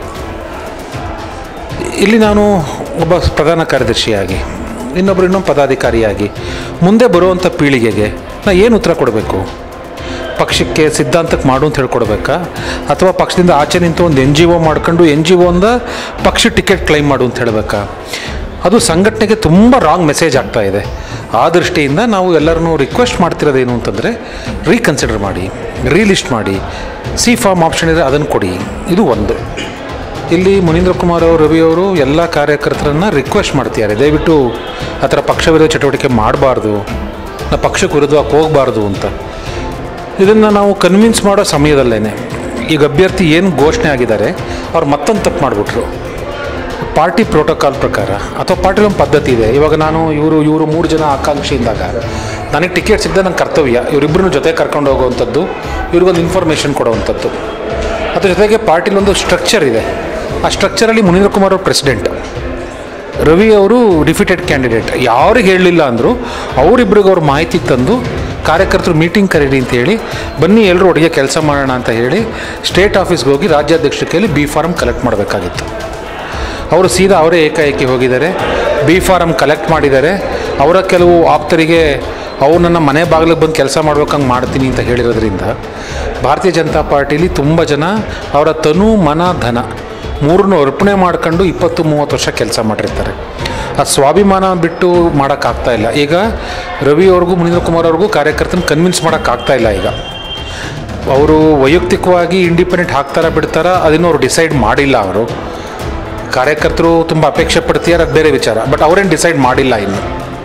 [SPEAKER 7] ಇಲ್ಲಿ ನಾನು ಒಬ್ಬ ಪ್ರಧಾನ ಕಾರ್ಯದರ್ಶಿಯಾಗಿ ಇನ್ನೊಬ್ಬರು ಇನ್ನೊಂದು ಪದಾಧಿಕಾರಿಯಾಗಿ ಮುಂದೆ ಬರುವಂಥ ಪೀಳಿಗೆಗೆ ನಾ ಏನು ಉತ್ತರ ಕೊಡಬೇಕು ಪಕ್ಷಕ್ಕೆ ಸಿದ್ಧಾಂತಕ್ಕೆ ಮಾಡು ಅಂತ ಹೇಳ್ಕೊಡ್ಬೇಕಾ ಅಥವಾ ಪಕ್ಷದಿಂದ ಆಚೆ ನಿಂತು ಒಂದು ಎನ್ ಜಿ ಒ ಮಾಡ್ಕೊಂಡು ಎನ್ ಜಿ ಒಯಿಂದ ಪಕ್ಷ ಟಿಕೆಟ್ ಕ್ಲೈಮ್ ಮಾಡು ಅಂತ ಹೇಳಬೇಕಾ ಅದು ಸಂಘಟನೆಗೆ ತುಂಬ ರಾಂಗ್ ಮೆಸೇಜ್ ಆಗ್ತಾ ಇದೆ ಆ ದೃಷ್ಟಿಯಿಂದ ನಾವು ಎಲ್ಲರನ್ನೂ ರಿಕ್ವೆಸ್ಟ್ ಮಾಡ್ತಿರೋದೇನು ಅಂತಂದರೆ ರೀಕನ್ಸಿಡರ್ ಮಾಡಿ ರೀಲಿಸ್ಟ್ ಮಾಡಿ ಸಿ ಫಾರ್ಮ್ ಆಪ್ಷನ್ ಇದೆ ಅದನ್ನು ಕೊಡಿ ಇದು ಒಂದು ಇಲ್ಲಿ ಮುನೀಂದ್ರ ಕುಮಾರ್ ಅವರು ರವಿ ಅವರು ಎಲ್ಲ ಕಾರ್ಯಕರ್ತರನ್ನು ರಿಕ್ವೆಸ್ಟ್ ಮಾಡ್ತಿದ್ದಾರೆ ದಯವಿಟ್ಟು ಆ ಥರ ಪಕ್ಷ ವಿರೋಧ ಚಟುವಟಿಕೆ ಮಾಡಬಾರ್ದು ನಾ ಪಕ್ಷಕ್ಕೆ ವಿರುದ್ಧವಾಗಿ ಹೋಗಬಾರ್ದು ಅಂತ ಇದನ್ನು ನಾವು ಕನ್ವಿನ್ಸ್ ಮಾಡೋ ಸಮಯದಲ್ಲೇ ಈಗ ಅಭ್ಯರ್ಥಿ ಏನು ಘೋಷಣೆ ಆಗಿದ್ದಾರೆ ಅವ್ರು ಮತ್ತೊಂದು ತಪ್ಪು ಮಾಡಿಬಿಟ್ರು ಪಾರ್ಟಿ ಪ್ರೋಟೋಕಾಲ್ ಪ್ರಕಾರ ಅಥವಾ ಪಾರ್ಟಿಲಿ ಒಂದು ಪದ್ಧತಿ ಇದೆ ಇವಾಗ ನಾನು ಇವರು ಇವರು ಮೂರು ಜನ ಆಕಾಂಕ್ಷಿಯಿಂದಾಗ ನನಗೆ ಟಿಕೆಟ್ ಸಿಗದೆ ನನ್ನ ಕರ್ತವ್ಯ ಇವರಿಬ್ಬರನ್ನು ಜೊತೆ ಕರ್ಕೊಂಡು ಹೋಗುವಂಥದ್ದು ಇವ್ರಿಗೊಂದು ಇನ್ಫಾರ್ಮೇಷನ್ ಕೊಡುವಂಥದ್ದು ಅದ್ರ ಜೊತೆಗೆ ಪಾರ್ಟಿಲಿ ಒಂದು ಸ್ಟ್ರಕ್ಚರ್ ಇದೆ ಆ ಸ್ಟ್ರಕ್ಚರಲ್ಲಿ ಮುನೀಂದ್ರ ಕುಮಾರ್ ಅವರು ಪ್ರೆಸಿಡೆಂಟ್ ರವಿ ಅವರು ಡಿಫಿಟೆಡ್ ಕ್ಯಾಂಡಿಡೇಟ್ ಯಾರಿಗೆ ಹೇಳಲಿಲ್ಲ ಅಂದರು ಅವರಿಬ್ಬರಿಗೆ ಅವ್ರ ಮಾಹಿತಿ ತಂದು ಕಾರ್ಯಕರ್ತರು ಮೀಟಿಂಗ್ ಕರೀರಿ ಅಂತ ಹೇಳಿ ಬನ್ನಿ ಎಲ್ಲರೂ ಒಟ್ಟಿಗೆ ಕೆಲಸ ಮಾಡೋಣ ಅಂತ ಹೇಳಿ ಸ್ಟೇಟ್ ಆಫೀಸ್ಗೆ ಹೋಗಿ ರಾಜ್ಯಾಧ್ಯಕ್ಷರ ಕೈಯಲ್ಲಿ ಬಿ ಫಾರಮ್ ಕಲೆಕ್ಟ್ ಮಾಡಬೇಕಾಗಿತ್ತು ಅವರು ಸೀದಾ ಅವರೇ ಏಕಾಏಕಿ ಹೋಗಿದ್ದಾರೆ ಬಿ ಫಾರಮ್ ಕಲೆಕ್ಟ್ ಮಾಡಿದ್ದಾರೆ ಅವರ ಕೆಲವು ಆಪ್ತರಿಗೆ ಅವ್ರು ನನ್ನ ಮನೆ ಬಾಗಿಲಿಗೆ ಬಂದು ಕೆಲಸ ಮಾಡ್ಬೇಕಂಗೆ ಮಾಡ್ತೀನಿ ಅಂತ ಹೇಳಿರೋದ್ರಿಂದ ಭಾರತೀಯ ಜನತಾ ಪಾರ್ಟಿಲಿ ತುಂಬ ಜನ ಅವರ ತನು ಮನ ಧನ ಮೂರನ್ನು ಅರ್ಪಣೆ ಮಾಡ್ಕೊಂಡು ಇಪ್ಪತ್ತು ಮೂವತ್ತು ವರ್ಷ ಕೆಲಸ ಮಾಡಿರ್ತಾರೆ ಆ ಸ್ವಾಭಿಮಾನ ಬಿಟ್ಟು ಮಾಡೋಕ್ಕಾಗ್ತಾ ಇಲ್ಲ ಈಗ ರವಿ ಅವ್ರಿಗೂ ಮುನೀಂದ್ರ ಕುಮಾರ್ ಅವ್ರಿಗೂ ಕಾರ್ಯಕರ್ತನ ಕನ್ವಿನ್ಸ್ ಮಾಡೋಕ್ಕಾಗ್ತಾ ಇಲ್ಲ ಈಗ ಅವರು ವೈಯಕ್ತಿಕವಾಗಿ ಇಂಡಿಪೆಂಡೆಂಟ್ ಹಾಕ್ತಾರಾ ಬಿಡ್ತಾರಾ ಅದನ್ನು ಅವ್ರು ಡಿಸೈಡ್ ಮಾಡಿಲ್ಲ ಅವರು ಕಾರ್ಯಕರ್ತರು ತುಂಬ ಅಪೇಕ್ಷೆ ಪಡ್ತೀಯಾರ ಅದು ಬೇರೆ ವಿಚಾರ ಬಟ್ ಅವರೇನು ಡಿಸೈಡ್ ಮಾಡಿಲ್ಲ ಇನ್ನು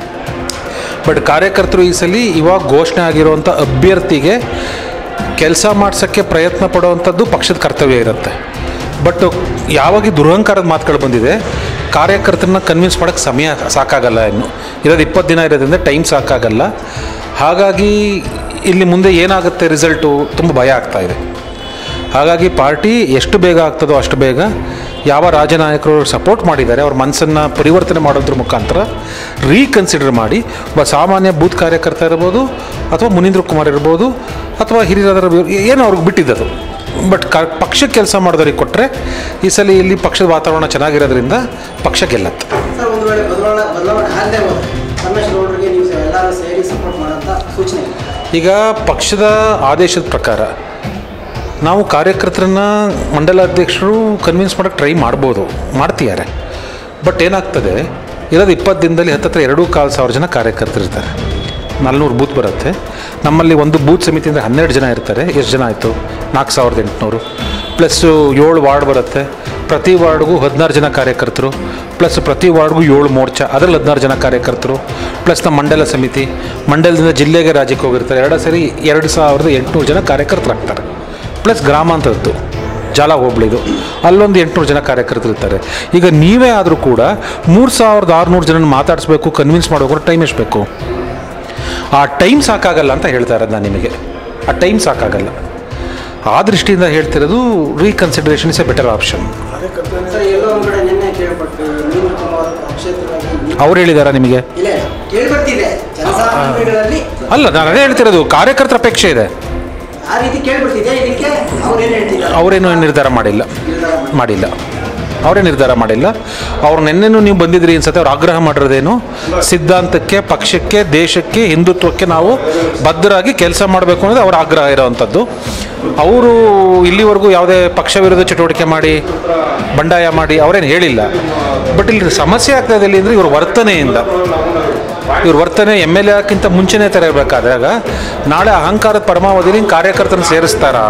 [SPEAKER 7] ಬಟ್ ಕಾರ್ಯಕರ್ತರು ಈ ಸಲ ಇವಾಗ ಘೋಷಣೆ ಆಗಿರುವಂಥ ಅಭ್ಯರ್ಥಿಗೆ ಕೆಲಸ ಮಾಡ್ಸೋಕ್ಕೆ ಪ್ರಯತ್ನ ಪಡುವಂಥದ್ದು ಪಕ್ಷದ ಕರ್ತವ್ಯ ಇರುತ್ತೆ ಬಟ್ ಯಾವಾಗ ಈ ದುರಹಂಕಾರದ ಮಾತುಗಳು ಬಂದಿದೆ ಕಾರ್ಯಕರ್ತರನ್ನ ಕನ್ವಿನ್ಸ್ ಮಾಡೋಕ್ಕೆ ಸಮಯ ಸಾಕಾಗಲ್ಲ ಇನ್ನು ಇರೋದು ಇಪ್ಪತ್ತು ದಿನ ಇರೋದ್ರಿಂದ ಟೈಮ್ ಸಾಕಾಗಲ್ಲ ಹಾಗಾಗಿ ಇಲ್ಲಿ ಮುಂದೆ ಏನಾಗುತ್ತೆ ರಿಸಲ್ಟು ತುಂಬ ಭಯ ಆಗ್ತಾ ಇದೆ ಹಾಗಾಗಿ ಪಾರ್ಟಿ ಎಷ್ಟು ಬೇಗ ಆಗ್ತದೋ ಅಷ್ಟು ಬೇಗ ಯಾವ ರಾಜನಾಯಕರು ಸಪೋರ್ಟ್ ಮಾಡಿದ್ದಾರೆ ಅವ್ರ ಮನಸ್ಸನ್ನು ಪರಿವರ್ತನೆ ಮಾಡೋದ್ರ ಮುಖಾಂತರ ರೀಕನ್ಸಿಡರ್ ಮಾಡಿ ಒಬ್ಬ ಸಾಮಾನ್ಯ ಬೂತ್ ಕಾರ್ಯಕರ್ತ ಇರ್ಬೋದು ಅಥವಾ ಮುನೀಂದ್ರ ಕುಮಾರ್ ಇರ್ಬೋದು ಅಥವಾ ಹಿರಿಯರಾದರ ಏನು ಅವ್ರಿಗೆ ಬಿಟ್ಟಿದ್ದದು ಬಟ್ ಕ ಪಕ್ಷಕ್ಕೆ ಕೆಲಸ ಮಾಡೋದವ್ರಿಗೆ ಕೊಟ್ಟರೆ ಈ ಸಲ ಇಲ್ಲಿ ಪಕ್ಷದ ವಾತಾವರಣ ಚೆನ್ನಾಗಿರೋದ್ರಿಂದ ಪಕ್ಷ ಗೆಲ್ಲತ್ತೆ
[SPEAKER 1] ಸರ್ ಒಂದು ವೇಳೆ ಬದಲಾವಣೆ ಬದಲಾವಣೆ ಆಗದೆ ಹೋದ್ರೆ ರಮೇಶ್ ಗೌಡರಿಗೆ ನೀವು ಎಲ್ಲರೂ ಸೇರಿ ಸಪೋರ್ಟ್ ಮಾಡೋಂಥ ಸೂಚನೆ ಇದೆ.
[SPEAKER 7] ಈಗ ಪಕ್ಷದ ಆದೇಶದ ಪ್ರಕಾರ ನಾವು ಕಾರ್ಯಕರ್ತರನ್ನ ಮಂಡಲಾಧ್ಯಕ್ಷರು ಕನ್ವಿನ್ಸ್ ಮಾಡೋಕ್ಕೆ ಟ್ರೈ ಮಾಡ್ಬೋದು ಮಾಡ್ತಿದ್ದಾರೆ ಬಟ್ ಏನಾಗ್ತದೆ ಇರೋದು ಇಪ್ಪತ್ತು ದಿನದಲ್ಲಿ ಹತ್ತತ್ರ ಎರಡೂ ಕಾಲು ಸಾವಿರ ಜನ ಕಾರ್ಯಕರ್ತರಿರ್ತಾರೆ ನಾಲ್ನೂರು ಬೂತ್ ಬರುತ್ತೆ ನಮ್ಮಲ್ಲಿ ಒಂದು ಬೂತ್ ಸಮಿತಿ ಅಂದರೆ ಹನ್ನೆರಡು ಜನ ಇರ್ತಾರೆ ಎಷ್ಟು ಜನ ಆಯಿತು ನಾಲ್ಕು ಸಾವಿರದ ಎಂಟುನೂರು ಪ್ಲಸ್ಸು ಏಳು ವಾರ್ಡ್ ಬರುತ್ತೆ ಪ್ರತಿ ವಾರ್ಡ್ಗೂ ಹದಿನಾರು ಜನ ಕಾರ್ಯಕರ್ತರು ಪ್ಲಸ್ ಪ್ರತಿ ವಾರ್ಡ್ಗೂ ಏಳು ಮೋರ್ಚಾ ಅದರಲ್ಲಿ ಹದಿನಾರು ಜನ ಕಾರ್ಯಕರ್ತರು ಪ್ಲಸ್ ನಮ್ಮ ಮಂಡಲ ಸಮಿತಿ ಮಂಡಲದಿಂದ ಜಿಲ್ಲೆಗೆ ರಾಜ್ಯಕ್ಕೆ ಹೋಗಿರ್ತಾರೆ ಎರಡು ಸರಿ ಎರಡು ಸಾವಿರದ ಎಂಟುನೂರು ಜನ ಕಾರ್ಯಕರ್ತರಾಗ್ತಾರೆ ಪ್ಲಸ್ ಗ್ರಾಮಾಂತರದ್ದು ಜಾಲ ಹೋಬಳಿದು ಅಲ್ಲೊಂದು ಎಂಟುನೂರು ಜನ ಕಾರ್ಯಕರ್ತರು ಇರ್ತಾರೆ ಈಗ ನೀವೇ ಆದರೂ ಕೂಡ ಮೂರು ಸಾವಿರದ ಆರುನೂರು ಜನ ಮಾತಾಡಿಸ್ಬೇಕು ಕನ್ವಿನ್ಸ್ ಮಾಡಬೇಕು ಟೈಮ್ ಎಷ್ಟು ಬೇಕು ಆ ಟೈಮ್ ಸಾಕಾಗಲ್ಲ ಅಂತ ಹೇಳ್ತಾ ಇರೋದು ನಾನು ನಿಮಗೆ ಆ ಟೈಮ್ ಸಾಕಾಗಲ್ಲ ಆ ದೃಷ್ಟಿಯಿಂದ ಹೇಳ್ತಿರೋದು reconsideration is a better option
[SPEAKER 1] sir ಎಲ್ಲೋ ಒಂದು ಕಡೆ ನಿನ್ನೆ ಕೇಳ್ಪಟ್ಟು ನೀನು ಕುಮಾರ್ ಕ್ಷೇತ್ರವಾಗಿ
[SPEAKER 7] ಅವ್ರು ಹೇಳಿದಾರಾ ನಿಮಗೆ
[SPEAKER 1] ಇಲ್ಲ ಇಲ್ಲ ಕೇಳ್ಬರ್ತಿದೆ ಜನಸಾಮಾನ್ಯಗಳಲ್ಲಿ
[SPEAKER 7] ಅಲ್ಲ ನಾನು ಅದೇ ಹೇಳ್ತಿರೋದು ಕಾರ್ಯಕರ್ತರ ಅಪೇಕ್ಷೆ ಇದೆ
[SPEAKER 1] ಆ ರೀತಿ ಕೇಳ್ಬಿಡ್ತಿದೆ ಇದಕ್ಕೆ ಅವ್ರೇನು ಹೇಳ್ತಿದ್ದಾರೆ
[SPEAKER 7] ಅವರೇನು ನಿರ್ಧಾರ ಮಾಡಿಲ್ಲ ಮಾಡಿಲ್ಲ ಅವರೇ ನಿರ್ಧಾರ ಮಾಡಿಲ್ಲ ಅವ್ರು ನಿನ್ನೆನೂ ನೀವು ಬಂದಿದ್ರಿ ಅನ್ಸತ್ತೆ ಅವ್ರು ಆಗ್ರಹ ಮಾಡಿರೋದೇನು ಸಿದ್ಧಾಂತಕ್ಕೆ ಪಕ್ಷಕ್ಕೆ ದೇಶಕ್ಕೆ ಹಿಂದುತ್ವಕ್ಕೆ ನಾವು ಬದ್ಧರಾಗಿ ಕೆಲಸ ಮಾಡಬೇಕು ಅನ್ನೋದು ಅವ್ರ ಆಗ್ರಹ ಇರೋವಂಥದ್ದು ಅವರು ಇಲ್ಲಿವರೆಗೂ ಯಾವುದೇ ಪಕ್ಷ ವಿರೋಧ ಚಟುವಟಿಕೆ ಮಾಡಿ ಬಂಡಾಯ ಮಾಡಿ ಅವರೇನು ಹೇಳಿಲ್ಲ ಬಟ್ ಇಲ್ಲಿ ಸಮಸ್ಯೆ ಆಗ್ತಾ ಇದೆ ಇಲ್ಲಿ ಅಂದರೆ ಇವ್ರ ವರ್ತನೆಯಿಂದ ಇವ್ರ ವರ್ತನೆ ಎಮ್ ಎಲ್ ಎಕ್ಕಿಂತ ಮುಂಚೆನೇ ಥರ ಇರಬೇಕಾದಾಗ ನಾಳೆ ಅಹಂಕಾರದ ಪರಮಾವಧಿಯಲ್ಲಿ ಕಾರ್ಯಕರ್ತರನ್ನ ಸೇರಿಸ್ತಾರಾ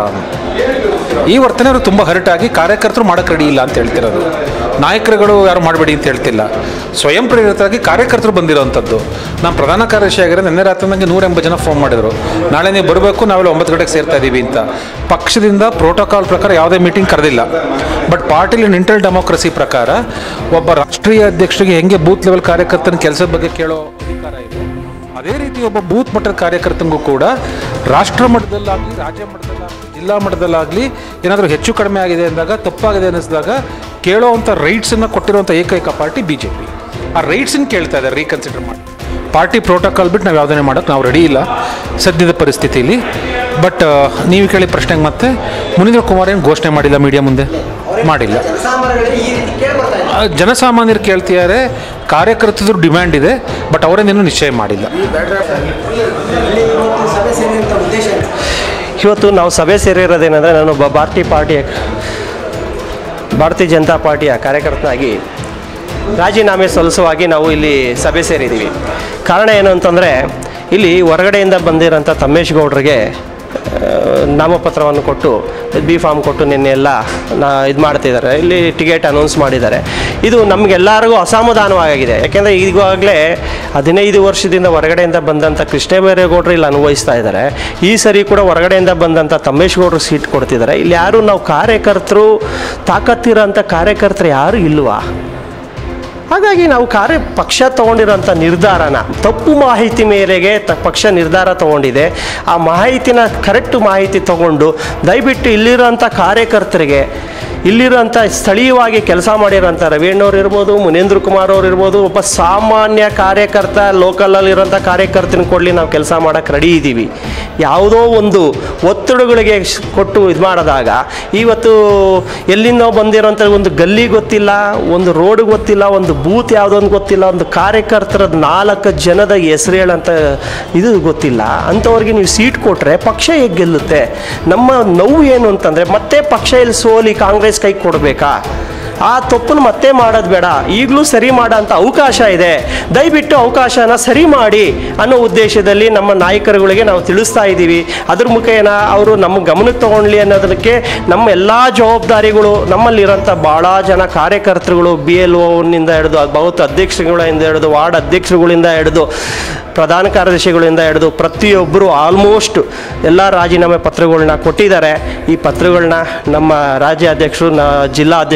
[SPEAKER 7] ಈ ವರ್ತನೆ ಅವರು ತುಂಬ ಹರಟಾಗಿ ಕಾರ್ಯಕರ್ತರು ಮಾಡೋಕ್ಕೆ ರೆಡಿ ಇಲ್ಲ ಅಂತ ಹೇಳ್ತಿರೋದು ನಾಯಕರುಗಳು ಯಾರು ಮಾಡಬೇಡಿ ಅಂತ ಹೇಳ್ತಿಲ್ಲ ಸ್ವಯಂ ಪ್ರೇರಿತರಾಗಿ ಕಾರ್ಯಕರ್ತರು ಬಂದಿರೋವಂಥದ್ದು ನಾನು ಪ್ರಧಾನ ಕಾರ್ಯದರ್ಶಿ ಆಗಿರೋ ನಿನ್ನೆ ರಾತ್ರಿ ನನಗೆ ನೂರ ಎಂಬತ್ತು ಜನ ಫೋನ್ ಮಾಡಿದರು ನಾಳೆ ನೀವು ಬರಬೇಕು ನಾವೆಲ್ಲ ಒಂಬತ್ತು ಗಂಟೆಗೆ ಸೇರ್ತಾ ಇದ್ದೀವಿ ಅಂತ ಪಕ್ಷದಿಂದ ಪ್ರೋಟೋಕಾಲ್ ಪ್ರಕಾರ ಯಾವುದೇ ಮೀಟಿಂಗ್ ಕರೆದಿಲ್ಲ ಬಟ್ ಪಾರ್ಟಿಲಿ ಇಂಟರ್ ಡೆಮೋಕ್ರಸಿ ಪ್ರಕಾರ ಒಬ್ಬ ರಾಷ್ಟ್ರೀಯ ಅಧ್ಯಕ್ಷರಿಗೆ ಹೆಂಗೆ ಬೂತ್ ಲೆವೆಲ್ ಕಾರ್ಯಕರ್ತನ ಕೆಲಸದ ಬಗ್ಗೆ ಕೇಳೋ ಅಧಿಕಾರ ಇದೆ ಅದೇ ರೀತಿ ಒಬ್ಬ ಬೂತ್ ಮಟ್ಟದ ಕಾರ್ಯಕರ್ತನಿಗೂ ಕೂಡ ರಾಷ್ಟ್ರ ಮಟ್ಟದಲ್ಲಾಗಲಿ ರಾಜ್ಯ ಮಟ್ಟದಲ್ಲಾಗಲಿ ಜಿಲ್ಲಾ ಮಟ್ಟದಲ್ಲಾಗಲಿ ಏನಾದರೂ ಹೆಚ್ಚು ಕಡಿಮೆ ಆಗಿದೆ ಅಂದಾಗ ತಪ್ಪಾಗಿದೆ ಅನ್ನಿಸಿದಾಗ ಕೇಳೋವಂಥ ರೈಟ್ಸನ್ನು ಕೊಟ್ಟಿರುವಂಥ ಏಕೈಕ ಪಾರ್ಟಿ ಬಿ ಜೆ ಪಿ ಆ ರೈಟ್ಸನ್ನು ಕೇಳ್ತಾ ಇದ್ದಾರೆ ರೀಕನ್ಸಿಡರ್ ಮಾಡಿ ಪಾರ್ಟಿ ಪ್ರೋಟೋಕಾಲ್ ಬಿಟ್ಟು ನಾವು ಯಾವುದನ್ನೇ ಮಾಡೋಕ್ಕೆ ನಾವು ರೆಡಿ ಇಲ್ಲ ಸದ್ಯದ ಪರಿಸ್ಥಿತಿಯಲ್ಲಿ ಬಟ್ ನೀವು ಕೇಳಿ ಪ್ರಶ್ನೆಗೆ ಮತ್ತೆ ಮುನೀಂದ್ರ ಕುಮಾರ್ ಏನು ಘೋಷಣೆ ಮಾಡಿಲ್ಲ ಮೀಡಿಯಾ ಮುಂದೆ ಮಾಡಿಲ್ಲ
[SPEAKER 1] ಜನಸಾಮಾನ್ಯಗಳಲ್ಲಿ ಈ ರೀತಿ ಕೇಳ್ಬರ್ತಾ ಇದೆ
[SPEAKER 7] ಆ, ಜನಸಾಮಾನ್ಯರು ಕೇಳ್ತಿದ್ದಾರೆ ಕಾರ್ಯಕರ್ತರು ಡಿಮ್ಯಾಂಡ್ ಇದೆ ಬಟ್ ಅವರೇನೇನು ನಿಶ್ಚಯ ಮಾಡಿಲ್ಲ
[SPEAKER 1] ಇಲ್ಲಿ ಇವತ್ತು ಸಭೆ ಸೇರಿದಂಥ ಉದ್ದೇಶ ಏನು?
[SPEAKER 8] ಇವತ್ತು ನಾವು ಸಭೆ ಸೇರಿರೋದೇನೆಂದರೆ ನಾನು ಒಬ್ಬ ಭಾರತೀಯ ಪಾರ್ಟಿಯ ಭಾರತೀಯ ಜನತಾ ಪಾರ್ಟಿಯ ಕಾರ್ಯಕರ್ತನಾಗಿ ರಾಜೀನಾಮೆ ಸಲ್ಲಿಸುವಾಗಿ ನಾವು ಇಲ್ಲಿ ಸಭೆ ಸೇರಿದ್ದೀವಿ ಕಾರಣ ಏನು ಅಂತಂದರೆ ಇಲ್ಲಿ ಹೊರಗಡೆಯಿಂದ ಬಂದಿರೋಂಥ ತಮ್ಮೇಶ್ ಗೌಡ್ರಿಗೆ ಆ, ನಾಮಪತ್ರವನ್ನು ಕೊಟ್ಟು ಬಿ ಫಾರ್ಮ್ ಕೊಟ್ಟು ನಿನ್ನೆ ಎಲ್ಲ ನಾ ಇದು ಮಾಡ್ತಿದ್ದಾರೆ ಇಲ್ಲಿ ಟಿಕೆಟ್ ಅನೌನ್ಸ್ ಮಾಡಿದ್ದಾರೆ ಇದು ನಮಗೆಲ್ಲರಿಗೂ ಅಸಮಾಧಾನವಾಗಿದೆ ಯಾಕೆಂದರೆ ಈಗಾಗಲೇ ಹದಿನೈದು ವರ್ಷದಿಂದ ಹೊರಗಡೆಯಿಂದ ಬಂದಂಥ ಕೃಷ್ಣಬೈರೇಗೌಡರು ಇಲ್ಲಿ ಅನುಭವಿಸ್ತಾ ಇದ್ದಾರೆ ಈ ಸರಿ ಕೂಡ ಹೊರಗಡೆಯಿಂದ ಬಂದಂಥ ತಮ್ಮೇಶ್ ಗೌಡರು ಸೀಟ್ ಕೊಡ್ತಿದ್ದಾರೆ ಇಲ್ಲಿ ಯಾರು ನಾವು ಕಾರ್ಯಕರ್ತರು ತಾಕತ್ತಿರೋಂಥ ಕಾರ್ಯಕರ್ತರು ಯಾರು ಇಲ್ವಾ ಹಾಗಾಗಿ ನಾವು ಕಾರ್ಯ ಪಕ್ಷ ತಗೊಂಡಿರೋಂಥ ನಿರ್ಧಾರನ ತಪ್ಪು ಮಾಹಿತಿ ಮೇರೆಗೆ ತ ಪಕ್ಷ ನಿರ್ಧಾರ ತಗೊಂಡಿದೆ ಆ ಮಾಹಿತಿನ ಕರೆಕ್ಟ್ ಮಾಹಿತಿ ತಗೊಂಡು ದಯವಿಟ್ಟು ಇಲ್ಲಿರೋಂಥ ಕಾರ್ಯಕರ್ತರಿಗೆ ಇಲ್ಲಿರೋಂಥ ಸ್ಥಳೀಯವಾಗಿ ಕೆಲಸ ಮಾಡಿರೋಂಥ ರವೀಣ್ಣವ್ರು ಇರ್ಬೋದು ಮುನೇಂದ್ರ ಕುಮಾರ್ ಅವ್ರು ಇರ್ಬೋದು ಒಬ್ಬ ಸಾಮಾನ್ಯ ಕಾರ್ಯಕರ್ತ ಲೋಕಲಲ್ಲಿರೋಂಥ ಕಾರ್ಯಕರ್ತನ ಕೊಡಲಿ ನಾವು ಕೆಲಸ ಮಾಡೋಕ್ಕೆ ರೆಡಿ ಇದ್ದೀವಿ ಯಾವುದೋ ಒಂದು ಒತ್ತಡಗಳಿಗೆ ಶ್- ಕೊಟ್ಟು ಇದು ಮಾಡಿದಾಗ ಇವತ್ತು ಎಲ್ಲಿಂದೋ ಬಂದಿರೋಂಥ ಒಂದು ಗಲ್ಲಿ ಗೊತ್ತಿಲ್ಲ ಒಂದು ರೋಡ್ ಗೊತ್ತಿಲ್ಲ ಒಂದು ಬೂತ್ ಯಾವುದೊಂದು ಗೊತ್ತಿಲ್ಲ ಒಂದು ಕಾರ್ಯಕರ್ತರ ನಾಲ್ಕು ಜನದ ಹೆಸರು ಹೇಳಂತ ಇದು ಗೊತ್ತಿಲ್ಲ ಅಂಥವ್ರಿಗೆ ನೀವು ಸೀಟ್ ಕೊಟ್ಟರೆ ಪಕ್ಷ ಹೇಗೆ ಗೆಲ್ಲುತ್ತೆ ನಮ್ಮ ನೋವು ಏನು ಅಂತಂದರೆ ಮತ್ತೆ ಪಕ್ಷ ಇಲ್ಲಿ ಸೋಲಿ ಕಾಂಗ್ರೆಸ್ ಕೈ ಕೊಡಬೇಕಾ ಆ ತಪ್ಪನ್ನು ಮತ್ತೆ ಮಾಡೋದು ಬೇಡ ಈಗಲೂ ಸರಿ ಮಾಡೋ ಅಂಥ ಅವಕಾಶ ಇದೆ ದಯವಿಟ್ಟು ಅವಕಾಶನ ಸರಿ ಮಾಡಿ ಅನ್ನೋ ಉದ್ದೇಶದಲ್ಲಿ ನಮ್ಮ ನಾಯಕರುಗಳಿಗೆ ನಾವು ತಿಳಿಸ್ತಾ ಇದ್ದೀವಿ ಅದ್ರ ಮುಖೇನ ಅವರು ನಮ್ಮ ಗಮನಕ್ಕೆ ತಗೊಳ್ಳಿ ಅನ್ನೋದಕ್ಕೆ ನಮ್ಮ ಎಲ್ಲ ಜವಾಬ್ದಾರಿಗಳು ನಮ್ಮಲ್ಲಿರೋಂಥ ಭಾಳ ಜನ ಕಾರ್ಯಕರ್ತರುಗಳು ಬಿ ಎಲ್ ಒನಿಂದ ಹಿಡಿದು ಬೌತ್ ಅಧ್ಯಕ್ಷರುಗಳಿಂದ ಹಿಡಿದು ವಾರ್ಡ್ ಅಧ್ಯಕ್ಷರುಗಳಿಂದ ಹಿಡಿದು ಪ್ರಧಾನ ಕಾರ್ಯದರ್ಶಿಗಳಿಂದ ಹಿಡಿದು ಪ್ರತಿಯೊಬ್ಬರು ಆಲ್ಮೋಸ್ಟ್ ಎಲ್ಲ ರಾಜೀನಾಮೆ ಪತ್ರಗಳನ್ನ ಕೊಟ್ಟಿದ್ದಾರೆ ಈ ಪತ್ರಗಳನ್ನ ನಮ್ಮ ರಾಜ್ಯ ಅಧ್ಯಕ್ಷರು ನ ಜಿಲ್ಲಾ ಅಧ್ಯಕ್ಷರುಗಳಿಗೆ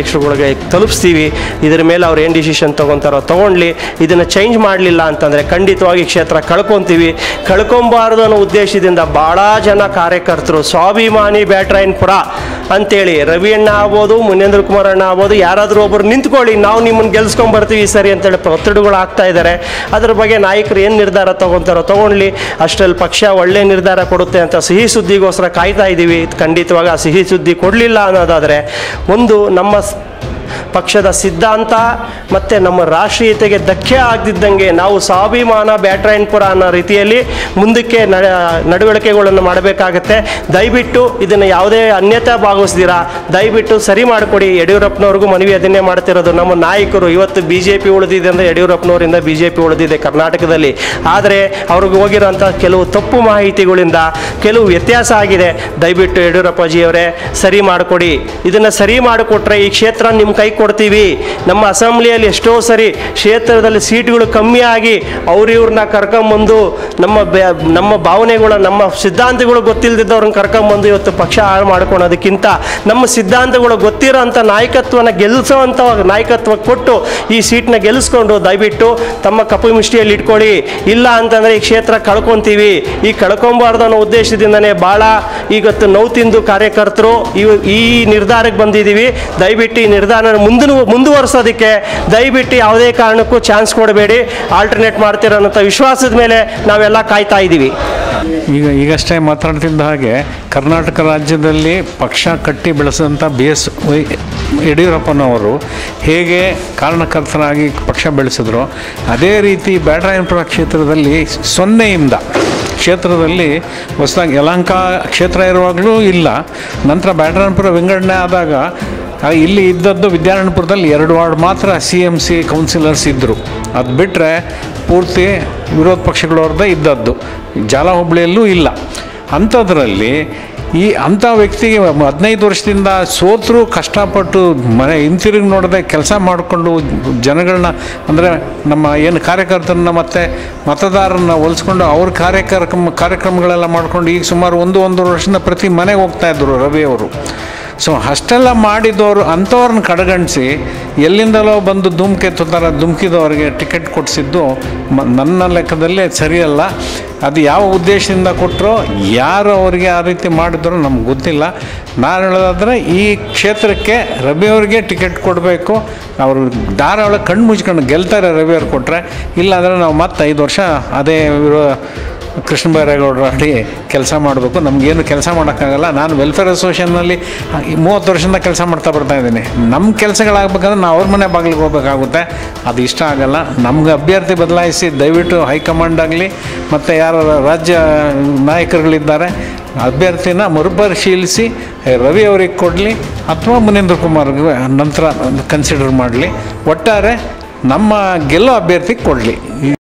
[SPEAKER 8] ತಲುಪಿಸ್ತೀವಿ ಇದ್ರ ಮೇಲೆ ಅವ್ರು ಏನು ಡಿಸಿಷನ್ ತೊಗೊತಾರೋ ತೊಗೊಂಡ್ಲಿ ಇದನ್ನು ಚೇಂಜ್ ಮಾಡಲಿಲ್ಲ ಅಂತಂದರೆ ಖಂಡಿತವಾಗಿ ಕ್ಷೇತ್ರ ಕಳ್ಕೊತೀವಿ ಕಳ್ಕೊಬಾರ್ದು ಅನ್ನೋ ಉದ್ದೇಶದಿಂದ ಭಾಳ ಜನ ಕಾರ್ಯಕರ್ತರು ಸ್ವಾಭಿಮಾನಿ ಬ್ಯಾಟ್ರಾಯನ್ಪುರ ಅಂತೇಳಿ ರವಿ ಅಣ್ಣ ಆಗ್ಬೋದು ಮುನೇಂದ್ರ ಕುಮಾರ್ ಅಣ್ಣ ಆಗ್ಬೋದು ಯಾರಾದರೂ ಒಬ್ಬರು ನಿಂತ್ಕೊಳ್ಳಿ ನಾವು ನಿಮ್ಮನ್ನು ಗೆಲ್ಸ್ಕೊಂಡ್ ಬರ್ತೀವಿ ಈ ಸರಿ ಅಂತೇಳಿ ಒತ್ತಡಗಳು ಆಗ್ತಾ ಇದ್ದಾರೆ ಅದ್ರ ಬಗ್ಗೆ ನಾಯಕರು ಏನು ನಿರ್ಧಾರ ತಗೊತಾರೋ ತಗೊಳ್ಳಿ ಅಷ್ಟರಲ್ಲಿ ಪಕ್ಷ ಒಳ್ಳೆ ನಿರ್ಧಾರ ಕೊಡುತ್ತೆ ಅಂತ ಸಿಹಿ ಸುದ್ದಿಗೋಸ್ಕರ ಕಾಯ್ತಾ ಇದ್ದೀವಿ ಖಂಡಿತವಾಗಿ ಆ ಸಿಹಿ ಸುದ್ದಿ ಕೊಡಲಿಲ್ಲ ಅನ್ನೋದಾದರೆ ಒಂದು ನಮ್ಮ ಸ್- ಪಕ್ಷದ ಸಿದ್ಧಾಂತ ಮತ್ತು ನಮ್ಮ ರಾಷ್ಟ್ರೀಯತೆಗೆ ಧಕ್ಕೆ ಆಗದಿದ್ದಂಗೆ ನಾವು ಸ್ವಾಭಿಮಾನ ಬ್ಯಾಟ್ರಾಯನ್ಪುರ ಅನ್ನೋ ರೀತಿಯಲ್ಲಿ ಮುಂದಕ್ಕೆ ನಡ ನಡವಳಿಕೆಗಳನ್ನು ಮಾಡಬೇಕಾಗತ್ತೆ ದಯವಿಟ್ಟು ಇದನ್ನು ಯಾವುದೇ ಅನ್ಯತಾ ಭಾಗವಹಿಸ್ದಿರಾ ದಯವಿಟ್ಟು ಸರಿ ಮಾಡಿಕೊಡಿ ಯಡಿಯೂರಪ್ಪನವ್ರಿಗೂ ಮನವಿ ಅದನ್ನೇ ಮಾಡ್ತಿರೋದು ನಮ್ಮ ನಾಯಕರು ಇವತ್ತು ಬಿ ಜೆ ಪಿ ಉಳಿದಿದೆ ಅಂದರೆ ಯಡಿಯೂರಪ್ಪನವರಿಂದ ಬಿ ಜೆ ಪಿ ಉಳಿದಿದೆ ಕರ್ನಾಟಕದಲ್ಲಿ ಆದರೆ ಅವ್ರಿಗೆ ಹೋಗಿರೋಂಥ ಕೆಲವು ತಪ್ಪು ಮಾಹಿತಿಗಳಿಂದ ಕೆಲವು ವ್ಯತ್ಯಾಸ ಆಗಿದೆ ದಯವಿಟ್ಟು ಯಡಿಯೂರಪ್ಪಾಜಿಯವರೇ ಸರಿ ಮಾಡಿಕೊಡಿ ಇದನ್ನು ಸರಿ ಮಾಡಿಕೊಟ್ರೆ ಈ ಕ್ಷೇತ್ರ ನಿಮ್ಮ ಕೈ ಕೊಡ್ತೀವಿ ನಮ್ಮ ಅಸೆಂಬ್ಲಿಯಲ್ಲಿ ಎಷ್ಟೋ ಸರಿ ಕ್ಷೇತ್ರದಲ್ಲಿ ಸೀಟ್ಗಳು ಕಮ್ಮಿ ಆಗಿ ಅವ್ರು ಇವ್ರನ್ನ ಕರ್ಕೊಂಬಂದು ನಮ್ಮ ಬೆ- ನಮ್ಮ ಭಾವನೆಗಳು ನಮ್ಮ ಸಿದ್ಧಾಂತಗಳು ಗೊತ್ತಿಲ್ಲದಿದ್ದವ್ರನ್ನ ಕರ್ಕೊಂಬಂದು ಇವತ್ತು ಪಕ್ಷ ಹಾಳು ಮಾಡ್ಕೊಳೋದಕ್ಕಿಂತ ನಮ್ಮ ಸಿದ್ಧಾಂತಗಳು ಗೊತ್ತಿರೋ ಅಂಥ ನಾಯಕತ್ವನ ಗೆಲ್ಲಿಸೋವಂಥ ನಾಯಕತ್ವ ಕೊಟ್ಟು ಈ ಸೀಟ್ನ ಗೆಲ್ಲಿಸ್ಕೊಂಡು ದಯವಿಟ್ಟು ತಮ್ಮ ಕಪ್ಪು ಮಿಷ್ಟಿಯಲ್ಲಿ ಇಟ್ಕೊಳ್ಳಿ ಇಲ್ಲ ಅಂತಂದರೆ ಈ ಕ್ಷೇತ್ರ ಕಳ್ಕೊತೀವಿ ಈ ಕಳ್ಕೊಬಾರ್ದು ಅನ್ನೋ ಉದ್ದೇಶದಿಂದನೇ ಭಾಳ ಇವತ್ತು ನೋವು ತಿಂದು ಕಾರ್ಯಕರ್ತರು ಇವ್ ಈ ನಿರ್ಧಾರಕ್ಕೆ ಬಂದಿದ್ದೀವಿ ದಯವಿಟ್ಟು ಈ ನಿರ್ಧಾರ ಮುಂದಿನ ಮುಂದುವರಿಸೋದಕ್ಕೆ ದಯವಿಟ್ಟು ಯಾವುದೇ ಕಾರಣಕ್ಕೂ ಚಾನ್ಸ್ ಕೊಡಬೇಡಿ ಆಲ್ಟರ್ನೇಟ್ ಮಾಡ್ತೀರ ಅನ್ನೋ ವಿಶ್ವಾಸದ ಮೇಲೆ ನಾವೆಲ್ಲ ಕಾಯ್ತಾ ಇದ್ದೀವಿ
[SPEAKER 9] ಈಗ ಈಗಷ್ಟೇ ಮಾತಾಡ್ತಿದ್ದ ಹಾಗೆ ಕರ್ನಾಟಕ ರಾಜ್ಯದಲ್ಲಿ ಪಕ್ಷ ಕಟ್ಟಿ ಬೆಳೆಸಿದಂಥ ಬಿ ಎಸ್ ವೈ ಯಡಿಯೂರಪ್ಪನವರು ಹೇಗೆ ಕಾರಣಕರ್ತರಾಗಿ ಪಕ್ಷ ಬೆಳೆಸಿದ್ರು ಅದೇ ರೀತಿ ಬ್ಯಾಟರಾಯನಪುರ ಕ್ಷೇತ್ರದಲ್ಲಿ ಸೊನ್ನೆಯಿಂದ ಕ್ಷೇತ್ರದಲ್ಲಿ ಹೊಸದಾಗಿ ಯಲಹಂಕ ಕ್ಷೇತ್ರ ಇರುವಾಗಲೂ ಇಲ್ಲ ನಂತರ ಬ್ಯಾಟರಾಯನಪುರ ವಿಂಗಡಣೆ ಆದಾಗ ಆ, ಇಲ್ಲಿ ಇದ್ದದ್ದು ವಿದ್ಯಾರಣ್ಯಪುರದಲ್ಲಿ ಎರಡು ವಾರ್ಡ್ ಮಾತ್ರ ಸಿ ಎಮ್ ಸಿ ಕೌನ್ಸಿಲರ್ಸ್ ಇದ್ದರು ಅದು ಬಿಟ್ಟರೆ ಪೂರ್ತಿ ವಿರೋಧ ಪಕ್ಷಗಳವ್ರದ್ದೇ ಇದ್ದದ್ದು ಜಾಲ ಹೋಬಳಿಯಲ್ಲೂ ಇಲ್ಲ ಅಂಥದ್ರಲ್ಲಿ ಈ ಅಂಥ ವ್ಯಕ್ತಿಗೆ ಹದಿನೈದು ವರ್ಷದಿಂದ ಸೋತರು ಕಷ್ಟಪಟ್ಟು ಮನೆ ಹಿಂತಿರುಗಿ ನೋಡದೆ ಕೆಲಸ ಮಾಡಿಕೊಂಡು ಜನಗಳನ್ನ ಅಂದರೆ ನಮ್ಮ ಏನು ಕಾರ್ಯಕರ್ತರನ್ನ ಮತ್ತು ಮತದಾರರನ್ನ ಹೋಲಿಸ್ಕೊಂಡು ಅವ್ರ ಕಾರ್ಯಕ್ರಮ ಕಾರ್ಯಕ್ರಮಗಳೆಲ್ಲ ಮಾಡ್ಕೊಂಡು ಈಗ ಸುಮಾರು ಒಂದು ಒಂದೂವರೆ ವರ್ಷದಿಂದ ಪ್ರತಿ ಮನೆಗೆ ಹೋಗ್ತಾ ಇದ್ದರು ರವಿ ಅವರು ಸೊ ಅಷ್ಟೆಲ್ಲ ಮಾಡಿದವರು ಅಂಥವ್ರನ್ನ ಕಡೆಗಣಿಸಿ ಎಲ್ಲಿಂದಲೋ ಬಂದು ಧೂಮ್ಕೆತ್ತು ಥರ ಧುಮ್ಕಿದವರಿಗೆ ಟಿಕೆಟ್ ಕೊಡಿಸಿದ್ದು ಮ ನನ್ನ ಲೆಕ್ಕದಲ್ಲಿ ಸರಿಯಲ್ಲ ಅದು ಯಾವ ಉದ್ದೇಶದಿಂದ ಕೊಟ್ಟರೋ ಯಾರು ಅವರಿಗೆ ಆ ರೀತಿ ಮಾಡಿದ್ರು ನಮ್ಗೆ ಗೊತ್ತಿಲ್ಲ ನಾನು ಹೇಳೋದಾದರೆ ಈ ಕ್ಷೇತ್ರಕ್ಕೆ ರವಿ ಅವ್ರಿಗೆ ಟಿಕೆಟ್ ಕೊಡಬೇಕು ಅವರು ದಾರ ಒಳಗೆ ಕಣ್ಣು ಮುಚ್ಕೊಂಡು ಗೆಲ್ತಾರೆ ರವಿ ಅವ್ರು ಕೊಟ್ಟರೆ ಇಲ್ಲಾಂದರೆ ನಾವು ಮತ್ತೆ ಐದು ವರ್ಷ ಅದೇ ವಿರೋ ಕೃಷ್ಣ ಬೈರೇಗೌಡರು ಅಡಿ ಕೆಲಸ ಮಾಡಬೇಕು ನಮಗೇನು ಕೆಲಸ ಮಾಡೋಕ್ಕಾಗಲ್ಲ ನಾನು ವೆಲ್ಫೇರ್ ಅಸೋಸಿಯೇಷನ್ನಲ್ಲಿ ಮೂವತ್ತು ವರ್ಷದಿಂದ ಕೆಲಸ ಮಾಡ್ತಾ ಬರ್ತಾ ಇದ್ದೀನಿ ನಮ್ಮ ಕೆಲಸಗಳಾಗಬೇಕಂದ್ರೆ ನಾವು ಅವ್ರ ಮನೆ ಬಾಗಿಲಿಗೆ ಹೋಗ್ಬೇಕಾಗುತ್ತೆ ಅದು ಇಷ್ಟ ಆಗಲ್ಲ ನಮ್ಗೆ ಅಭ್ಯರ್ಥಿ ಬದಲಾಯಿಸಿ ದಯವಿಟ್ಟು ಹೈಕಮಾಂಡ್ ಆಗಲಿ ಮತ್ತು ಯಾರು ರಾಜ್ಯ ನಾಯಕರುಗಳಿದ್ದಾರೆ ಅಭ್ಯರ್ಥಿನ ಮರುಪರಿಶೀಲಿಸಿ ರವಿ ಅವರಿಗೆ ಕೊಡಲಿ ಅಥವಾ ಮುನೇಂದ್ರ ಕುಮಾರ್ಗೆ ನಂತರ ಕನ್ಸಿಡರ್ ಮಾಡಲಿ ಒಟ್ಟಾರೆ ನಮ್ಮ ಗೆಲ್ಲೋ ಅಭ್ಯರ್ಥಿಗೆ ಕೊಡಲಿ